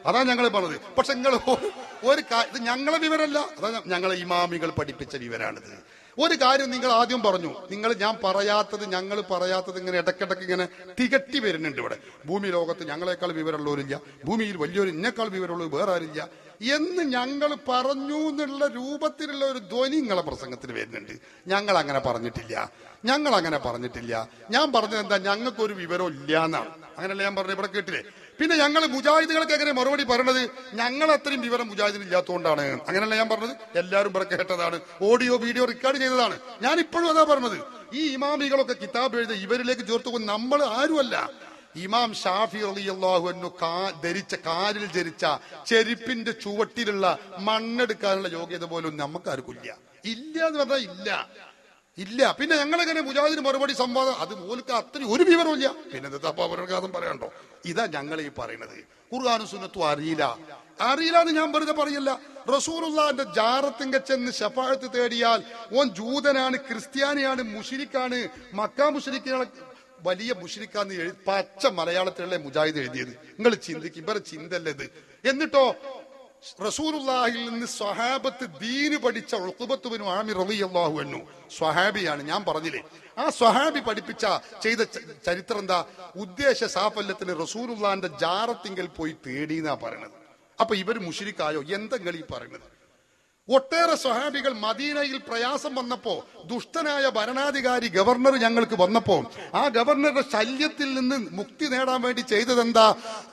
Speaker 1: അതാ ഞങ്ങൾ പറഞ്ഞത് പക്ഷെ നിങ്ങൾ ഒരു കാ- ഇത് ഞങ്ങളെ വിവരമല്ല അതാ ഞ- ഞങ്ങളെ ഇമാമികൾ പഠിപ്പിച്ച വിവരാണിത് ഒരു കാര്യം നിങ്ങൾ ആദ്യം പറഞ്ഞു നിങ്ങൾ ഞാൻ പറയാത്തത് ഞങ്ങൾ പറയാത്തത് ഇങ്ങനെ ഇടയ്ക്കിടയ്ക്ക് ഇങ്ങനെ തികട്ടി വരുന്നുണ്ട് ഇവിടെ ഭൂമി ലോകത്ത് ഞങ്ങളെക്കാൾ വിവരമുള്ളവരില്ല ഭൂമിയിൽ വലിയൊരു ഇന്നേക്കാൾ വിവരമുള്ളവർ വേറെ ആരില്ല എന്ന് ഞങ്ങൾ പറഞ്ഞു എന്നുള്ള രൂപത്തിലുള്ള ഒരു ധ്വനി നിങ്ങളെ പ്രസംഗത്തിന് വരുന്നുണ്ട് ഞങ്ങൾ അങ്ങനെ പറഞ്ഞിട്ടില്ല ഞങ്ങൾ അങ്ങനെ പറഞ്ഞിട്ടില്ല ഞാൻ പറഞ്ഞത് എന്താ ഞങ്ങൾക്കൊരു വിവരം ഇല്ല എന്നാണ് അങ്ങനെയല്ല ഞാൻ പറഞ്ഞത് ഇവിടെ കേട്ടില്ലേ പിന്നെ ഞങ്ങൾ മുജാഹിദുകൾക്ക് എങ്ങനെ മറുപടി പറയണത് ഞങ്ങൾ അത്രയും വിവരം മുജാഹിദിന് ഇല്ലാത്തതുകൊണ്ടാണ് അങ്ങനെയല്ല ഞാൻ പറഞ്ഞത് എല്ലാവരും ഇവിടെ കേട്ടതാണ് ഓഡിയോ വീഡിയോ റെക്കോർഡ് ചെയ്തതാണ് ഞാൻ ഇപ്പോഴും അതാ പറഞ്ഞത് ഈ ഇമാമികളൊക്കെ കിതാബ് എഴുതി ഇവരിലേക്ക് ചേർത്ത് നമ്മൾ ആരുമല്ല ഇമാം ഷാഫി റളിയല്ലാഹു അൻഹു കാ ധരിച്ച കാലിൽ ധരിച്ച ചെരുപ്പിന്റെ ചുവട്ടിലുള്ള മണ്ണെടുക്കാനുള്ള യോഗ്യത പോലും നമുക്കാർക്കും ഇല്ല ഇല്ല എന്ന് പറഞ്ഞാൽ ഇല്ല ഇല്ല പിന്നെ ഞങ്ങളെങ്ങനെ മുജാഹിദിന് മറുപടി സംവാദം അത് പോലും അത്രയും ഒരു വിവരമില്ല പിന്നെ എന്താ അപ്പൊ അവരുടെ കാര്യം പറയണ്ടോ ഇതാ ഞങ്ങൾ ഈ പറയുന്നത് ഖുർആാനും സുന്നത്തും അറിയില്ല അറിയില്ല എന്ന് ഞാൻ വെറുതെ പറയില്ല റസൂറുള്ളാന്റെ ജാറത്തിങ്ക ചെന്ന് ഷഫാഴത്ത് തേടിയാൽ ഓൻ ജൂതനാണ് ക്രിസ്ത്യാനിയാണ് മുഷിരിക്കാണ് മക്കാ മുഷിരിക്കാണ് വലിയ മുഷിരിക്കാന്ന് എഴുതി പച്ച മലയാളത്തിലുള്ള മുജാഹിദ് എഴുതിയത് നിങ്ങൾ ചിന്തിക്കും ഇവരെ ചിന്തല്ലേ ഇത് എന്നിട്ടോ റസൂലുള്ളാഹിൽ നിന്ന് സ്വഹാബത്ത് ദീന് പഠിച്ച ഉഖബത്തുബിനു ആമിർ റളിയല്ലാഹു അൻഹു സ്വഹാബിയാണ് ഞാൻ പറഞ്ഞില്ലേ ആ സ്വഹാബി പഠിപ്പിച്ച ചെയ്ത ച- ചരിത്രം എന്താ ഉദ്ദേശ സാഫല്യത്തിന് റസൂലുള്ളാന്റെ ജാറത്തിങ്കൽ പോയി തേടി എന്നാ പറയണത് അപ്പൊ ഇവര് മുഷിരിക്കായോ എന്തെങ്കിലും ഈ പറയണത് ഒട്ടേറെ സ്വഹാബികൾ മദീനയിൽ പ്രയാസം വന്നപ്പോ ദുഷ്ടനായ ഭരണാധികാരി ഗവർണർ ഞങ്ങൾക്ക് വന്നപ്പോ ആ ഗവർണറുടെ ശല്യത്തിൽ നിന്ന് മുക്തി നേടാൻ വേണ്ടി ചെയ്തതെന്താ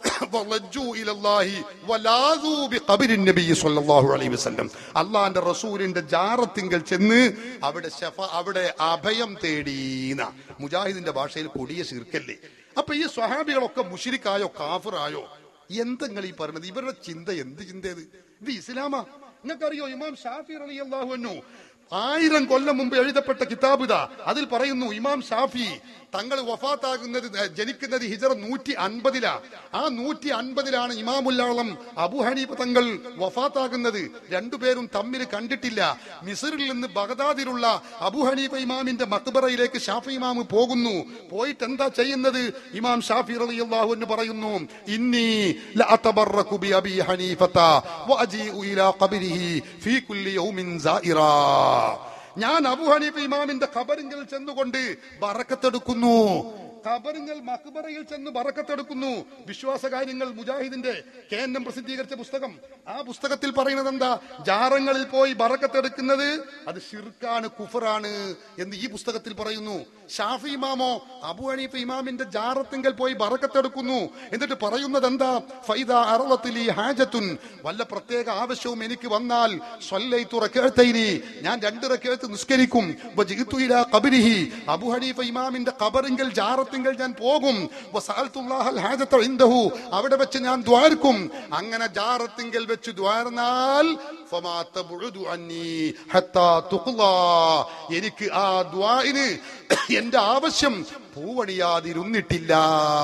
Speaker 1: വലജ്ജു ഇലല്ലാഹി വലാദൂ ബിഖബരി നബി സ്വല്ലല്ലാഹു അലൈഹി വസല്ലം അള്ളാന്റെ റസൂലിന്റെ ജാറത്തിങ്കൽ ചെന്ന് അവിടെ ശഫ അവിടെ അഭയം തേടീന മുജാഹിദിന്റെ ഭാഷയിൽ കൊടിയ ശിർക്കല്ലേ അപ്പൊ ഈ സ്വഹാബികളൊക്കെ മുഷിരിക്കായോ കാഫിറായോ എന്തെങ്ങൾ ഈ പറയുന്നത് ഇവരുടെ ചിന്ത എന്ത് ചിന്തയത് ഇത് ഇസ്ലാമാ നിങ്ങൾക്കറിയോ ഇമാം ഷാഫി അലി അള്ളാഹുനു ആയിരം കൊല്ലം മുമ്പ് എഴുതപ്പെട്ട കിതാബ് ഇതാ അതിൽ പറയുന്നു ഇമാം ഷാഫി തങ്ങൾ വഫാത്താകുന്നത് ഏ, ജനിക്കുന്നത് ഹിജറ നൂറ്റി അൻപതിലാ ആ നൂറ്റി അൻപതിലാണ് ഇമാമുല്ലാളം അബു ഹനീഫ് തങ്ങൾ വഫാത്താകുന്നത് രണ്ടുപേരും തമ്മിൽ കണ്ടിട്ടില്ല മിസറിൽ നിന്ന് ബഗദാദിലുള്ള അബു ഹനീഫ ഇമാമിന്റെ മക്ബറയിലേക്ക് ഷാഫി ഇമാം പോകുന്നു പോയിട്ട് എന്താ ചെയ്യുന്നത് ഇമാം ഷാഫി റളിയല്ലാഹു അൻഹു പറയുന്നു ഇന്നി ലഅതബറകു ബി അബി ഹനീഫത വഅജീഉ ഇലാ ഖബരിഹി ഫീ കുല്ലി യൗമിൻ സായിറാ ഞാൻ അബു ഹനീഫ ഇമാമിന്റെ ഖബറിങ്കൽ ചെന്നുകൊണ്ട് ബറക്കത്തെടുക്കുന്നു ഖബറിങ്കൽ മക്ബറയിൽ ചെന്ന് ബറക്കത്തെടുക്കുന്നു വിശ്വാസ കാര്യങ്ങൾ മുജാഹിദിന്റെ കേന്ദ്രം പ്രസിദ്ധീകരിച്ച പുസ്തകം ആ പുസ്തകത്തിൽ പറയുന്നത് എന്താ ജാറങ്ങളിൽ പോയി ബറക്കത്തെടുക്കുന്നത് അത് ഷിർക്കാണ് കുഫറാണ് എന്ന് ഈ പുസ്തകത്തിൽ പറയുന്നു ഷാഫി ഇമാമോ അബു ഹനീഫ ഇമാമിന്റെ ജാറത്തിങ്കൽ പോയി ബറക്കത്തെടുക്കുന്നു എന്നിട്ട് പറയുന്നത് എന്താ ഫൈദ അറളത്തിലി ഹാജത്തുൻ വല്ല പ്രത്യേക ആവശ്യവും എനിക്ക് വന്നാൽ സ്വല്ലൈതു റകഅത്തൈനി ഞാൻ രണ്ട് റകഅത്ത് നിസ്കരിക്കും വജിഅ്തു ഇലാ ഖബരിഹി അബു ഹനീഫ ഇമാമിന്റെ ഖബറിങ്കൽ ജാറത്തിങ്കൽ ഞാൻ പോകും വസഅൽതുല്ലാഹൽ ഹാജത ഇൻദഹു അവിടെ വെച്ച് ഞാൻ ദ്വാർക്കും അങ്ങനെ ജാറത്തിങ്കൽ വെച്ച് ദ്വാർന്നാൽ ഫമാ തബ്ഉദു അന്നി ഹത്താ തുഖ്ലാ എനിക്ക് ആ ദ്വാഇന് എന്റെ ആവശ്യം പൂവണിയാതിരുന്നിട്ടില്ല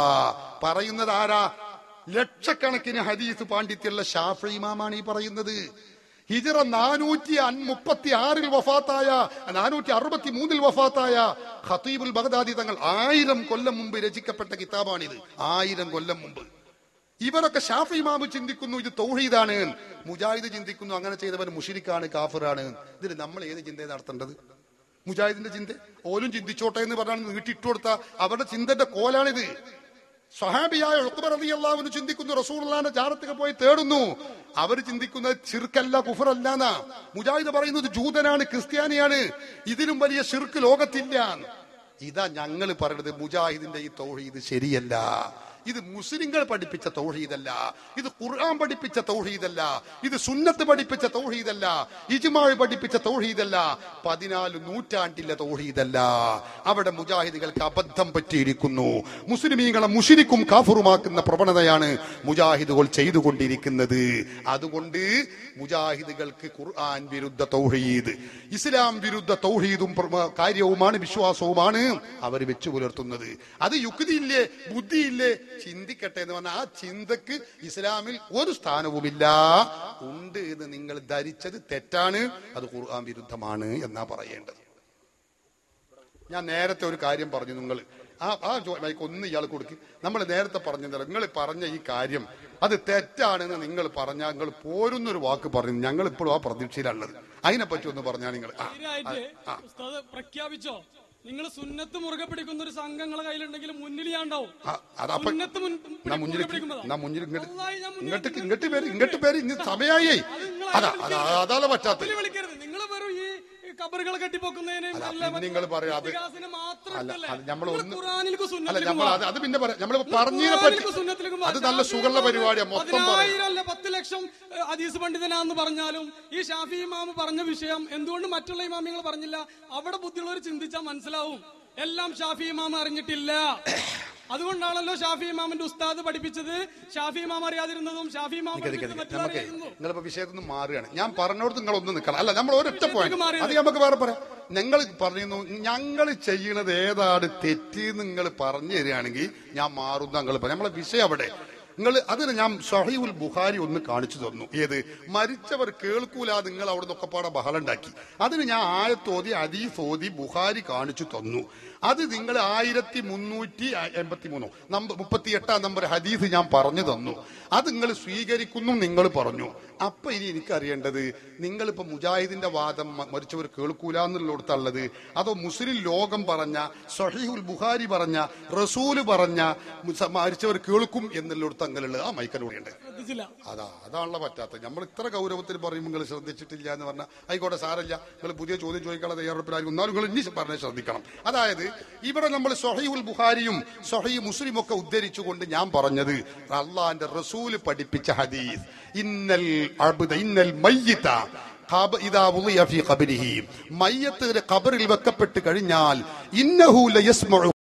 Speaker 1: പറയുന്നത് ആരാ ലക്ഷക്കണക്കിന് ഹദീസ് പാണ്ഡിത്യമുള്ള ഷാഫി ഇമാമാണ് ഈ പറയുന്നത് ഹിജറ നാനൂറ്റി മുപ്പത്തി ആറിൽ വഫാത്തായ നാനൂറ്റി അറുപത്തി മൂന്നിൽ വഫാത്തായ ഖത്തീബുൽ ബഗ്ദാദി തങ്ങൾ ആയിരം കൊല്ലം മുമ്പ് രചിക്കപ്പെട്ട കിതാബാണിത് ആയിരം കൊല്ലം മുമ്പ് ഇവരൊക്കെ ഷാഫി ഇമാമ് ചിന്തിക്കുന്നു ഇത് തൗഹീദാണ് മുജാഹിദ് ചിന്തിക്കുന്നു അങ്ങനെ ചെയ്തവൻ മുഷിരിക്കാണ് കാഫിറാണ് ഇതിന് നമ്മൾ ഏത് ചിന്തയെ നടത്തേണ്ടത് മുജാഹിദിന്റെ ചിന്ത ഓലും ചിന്തിച്ചോട്ടെ എന്ന് പറഞ്ഞാണ് നീട്ടിട്ടു കൊടുത്ത അവരുടെ ചിന്തന്റെ കോലാണിത് സ്വഹാബിയായ ഉഖ്ബ റളിയല്ലാഹുവിന് ചിന്തിക്കുന്നു റസൂലുള്ളാഹിന്റെ ജാറത്തൊക്കെ പോയി തേടുന്നു അവർ ചിന്തിക്കുന്നത് ചിർക്കല്ല കുഫറല്ല എന്നാ മുജാഹിദ് പറയുന്നത് ജൂതനാണ് ക്രിസ്ത്യാനിയാണ് ഇതിലും വലിയ ഷിർക്ക് ലോകത്തില്ല ഇതാ ഞങ്ങൾ പറയുന്നത് മുജാഹിദിന്റെ ഈ തൗഹീദ് ശരിയല്ല ഇത് മുസ്ലിങ്ങൾ പഠിപ്പിച്ച തൗഹീദല്ല ഇത് ഖുർആൻ പഠിപ്പിച്ച തൗഹീദല്ല ഇത് സുന്നത്ത് പഠിപ്പിച്ച തൗഹീദല്ല ഇജ്മാഴ് പഠിപ്പിച്ച തൗഹീദല്ല പതിനാല് നൂറ്റാണ്ടിലെ തൗഹീദല്ല അവിടെ മുജാഹിദുകൾക്ക് അബദ്ധം പറ്റിയിരിക്കുന്നു മുസ്ലിമീങ്ങളെ മുഷിരിക്കും കാഫുറുമാക്കുന്ന പ്രവണതയാണ് മുജാഹിദുകൾ ചെയ്തുകൊണ്ടിരിക്കുന്നത് അതുകൊണ്ട് മുജാഹിദുകൾക്ക് ഖുർആൻ വിരുദ്ധ തൗഹീദ് ഇസ്ലാം വിരുദ്ധ തൗഹീദും പ്രമ- കാര്യവുമാണ് വിശ്വാസവുമാണ് അവർ വെച്ചു പുലർത്തുന്നത് അത് യുക്തിയില്ലേ ബുദ്ധിയില്ലേ ചിന്തിക്കട്ടെ എന്ന് പറഞ്ഞാൽ ആ ചിന്തക്ക് ഇസ്ലാമിൽ ഒരു സ്ഥാനവുമില്ല ഉണ്ട് എന്ന് നിങ്ങൾ ധരിച്ചത് തെറ്റാണ് അത് ഖുർആൻ വിരുദ്ധമാണ് എന്നാ പറയേണ്ടത് ഞാൻ നേരത്തെ ഒരു കാര്യം പറഞ്ഞു നിങ്ങൾ ആ ആ ചോ- മൈക്ക് ഒന്ന് ഇയാൾ കൊടുക്ക് നമ്മൾ നേരത്തെ പറഞ്ഞല്ലോ നിങ്ങൾ പറഞ്ഞ ഈ കാര്യം അത് തെറ്റാണെന്ന് നിങ്ങൾ പറഞ്ഞാൽ നിങ്ങൾ പോരുന്നൊരു വാക്ക് പറഞ്ഞു ഞങ്ങൾ ഇപ്പോഴും ആ പ്രതീക്ഷയിലുള്ളത് അതിനെപ്പറ്റി ഒന്ന് പറഞ്ഞാൽ നിങ്ങൾ ആ,
Speaker 2: ധൈര്യമായിട്ട് ഉസ്താദ് പ്രഖ്യാപിച്ചോ നിങ്ങൾ സുന്നത്ത് മുറുകെ പിടിക്കുന്ന ഒരു സംഘങ്ങളെ കയ്യിലുണ്ടെങ്കിൽ മുന്നിൽ ഞാൻ ഉണ്ടാവും
Speaker 1: ആ, അതപ്പ
Speaker 2: സുന്നത്ത് മുൻ-
Speaker 1: എന്നാ മുന്നിൽ
Speaker 2: മുറുകെ പിടിക്കുന്നതാ.
Speaker 1: എന്നാ മുന്നിൽ ഇങ്ങോട്ട്
Speaker 2: വല്ലാഹി ഞാൻ മുന്നിൽ
Speaker 1: ഇങ്ങോട്ട് ഇങ്ങോട്ട് പേര് ഇങ്ങോട്ട് പേര് ഇന്ന് സമയായി അതാ അതാ അതല്ല പറ്റാത്ത
Speaker 2: അതില് വിളിക്കരുത് നിങ്ങൾ വെറും ഈ കബറുകൾ കെട്ടിപ്പൊക്കുന്നതിന്
Speaker 1: അല്ല,
Speaker 2: അല്ല,
Speaker 1: പിന്നെ നിങ്ങൾ പറയാം, അത്
Speaker 2: ഇതിഹാസിനെ മാത്രം
Speaker 1: അല്ല,
Speaker 2: ഇട്ടല്ലേ?
Speaker 1: അത് നമ്മൾ
Speaker 2: നിങ്ങൾ
Speaker 1: ഒന്ന്
Speaker 2: ഖുറാനിലേക്ക്
Speaker 1: അല്ല
Speaker 2: സുന്നത്തിലേക്കും
Speaker 1: നമ്മൾ
Speaker 2: വാ.
Speaker 1: അത് അത് പിന്നെ പറയാം നമ്മൾ
Speaker 2: നിങ്ങൾ
Speaker 1: പറഞ്ഞതിനെ
Speaker 2: ഖുറാനിലേക്ക്
Speaker 1: പറ്റി
Speaker 2: സുന്നത്തിലേക്കും വാ.
Speaker 1: അത് നല്ല സുഖമുള്ള പരിപാടിയാണ് മൊത്തം പറയാം
Speaker 2: പതിനായിരം അല്ല പത്ത് ലക്ഷം ഏഹ്, ഹദീസ് പണ്ഡിതനാന്ന് പറഞ്ഞാലും ഈ ഷാഫി ഇമാമ് പറഞ്ഞ വിഷയം എന്തുകൊണ്ട് മറ്റുള്ള ഇമാമികൾ പറഞ്ഞില്ല അവിടെ ബുദ്ധിയുള്ളവർ ചിന്തിച്ചാൽ മനസ്സിലാവും എല്ലാം ഷാഫി ഇമാം അറിഞ്ഞിട്ടില്ല അതുകൊണ്ടാണല്ലോ ഷാഫി ഇമാമിന്റെ ഉസ്താദ് പഠിപ്പിച്ചത് ഷാഫി ഇമാം അറിയാതിരുന്നതും ഷാഫി ഇമാം പഠിപ്പിച്ചത് മറ്റുള്ളവർ
Speaker 1: നമുക്ക്
Speaker 2: അറിയാതിരുന്നതും.
Speaker 1: നിങ്ങളിപ്പോ വിഷയത്തിൽ നിന്ന് മാറുകയാണ് ഞാൻ പറഞ്ഞോടത്ത് നിങ്ങൾ ഒന്ന് നിൽക്കണം അല്ല നമ്മൾ ഒരൊറ്റ പോയിന്റ്
Speaker 2: മാറിയത്.
Speaker 1: അത് നമുക്ക് വേറെ പറയാം ഞങ്ങൾ പറയുന്നു ഞങ്ങൾ ചെയ്യണത് ഏതാണ് തെറ്റ് നിങ്ങൾ പറഞ്ഞു തരികയാണെങ്കിൽ ഞാൻ മാറും ഞങ്ങൾ പറയാം നമ്മളെ വിഷയം അവിടെ നിങ്ങൾ അതിന് ഞാൻ ഷഹീഉൽ ബുഖാരി ഒന്ന് കാണിച്ചു തന്നു ഏത് മരിച്ചവർ കേൾക്കൂല നിങ്ങൾ അവിടെ നിന്നൊക്കെ പാടെ ബഹളം ഉണ്ടാക്കി അതിന് ഞാൻ ആയത്തോതി അദീസ് ഓതി ബുഖാരി കാണിച്ചു തന്നു അത് നിങ്ങൾ ആയിരത്തി മുന്നൂറ്റി എൺപത്തി മൂന്നോ നമ്പർ മുപ്പത്തി എട്ടാം നമ്പർ ഹദീസ് ഞാൻ പറഞ്ഞു തന്നു അത് നിങ്ങൾ സ്വീകരിക്കുന്നു നിങ്ങൾ പറഞ്ഞു അപ്പൊ ഇനി എനിക്കറിയേണ്ടത് നിങ്ങളിപ്പോ മുജാഹിദിന്റെ വാദം മ- മരിച്ചവർ കേൾക്കൂല എന്നുള്ളിടത്തുള്ളത് അതോ മുസ്ലിം ലോകം പറഞ്ഞ സഹീഹുൽ ബുഖാരി പറഞ്ഞ റസൂല് പറഞ്ഞ മുസ- മരിച്ചവർ കേൾക്കും എന്നുള്ളിടത്ത് അങ്ങനെയുള്ളത് ആ മൈക്കനോടെയുണ്ട്
Speaker 2: ശ്രദ്ധിച്ചില്ല
Speaker 1: അതാ അതാണല്ലോ പറ്റാത്തത് നമ്മൾ ഇത്ര ഗൗരവത്തിൽ പറയുമ്പോൾ നിങ്ങൾ ശ്രദ്ധിച്ചിട്ടില്ല എന്ന് പറഞ്ഞാൽ ആയിക്കോട്ടെ സാരല്ല നിങ്ങൾ പുതിയ ചോദ്യം ചോദിക്കാനുള്ള തയ്യാറെടുപ്പിലായിരിക്കും എന്നാലും നിങ്ങൾ ഇനി പറഞ്ഞ് ശ്രദ്ധിക്കണം അതായത് ഇവിടെ നമ്മൾ സൊഹീഉൽ ബുഖാരിയും സൊഹീ മുസ്ലിം ഒക്കെ ഉദ്ധരിച്ചുകൊണ്ട് ഞാൻ പറഞ്ഞത് അള്ളാന്റെ റസൂല് പഠിപ്പിച്ച ഹദീസ് ഇന്നൽ അബ്ദ ഇന്നൽ മയ്യിത്ത ഖബ- ഇദാ വുളിയ ഫീ ഖബരിഹി. മയ്യത്ത് ഖബറിൽ വെക്കപ്പെട്ട് കഴിഞ്ഞാൽ ഇന്നഹു ലയസ്മഉ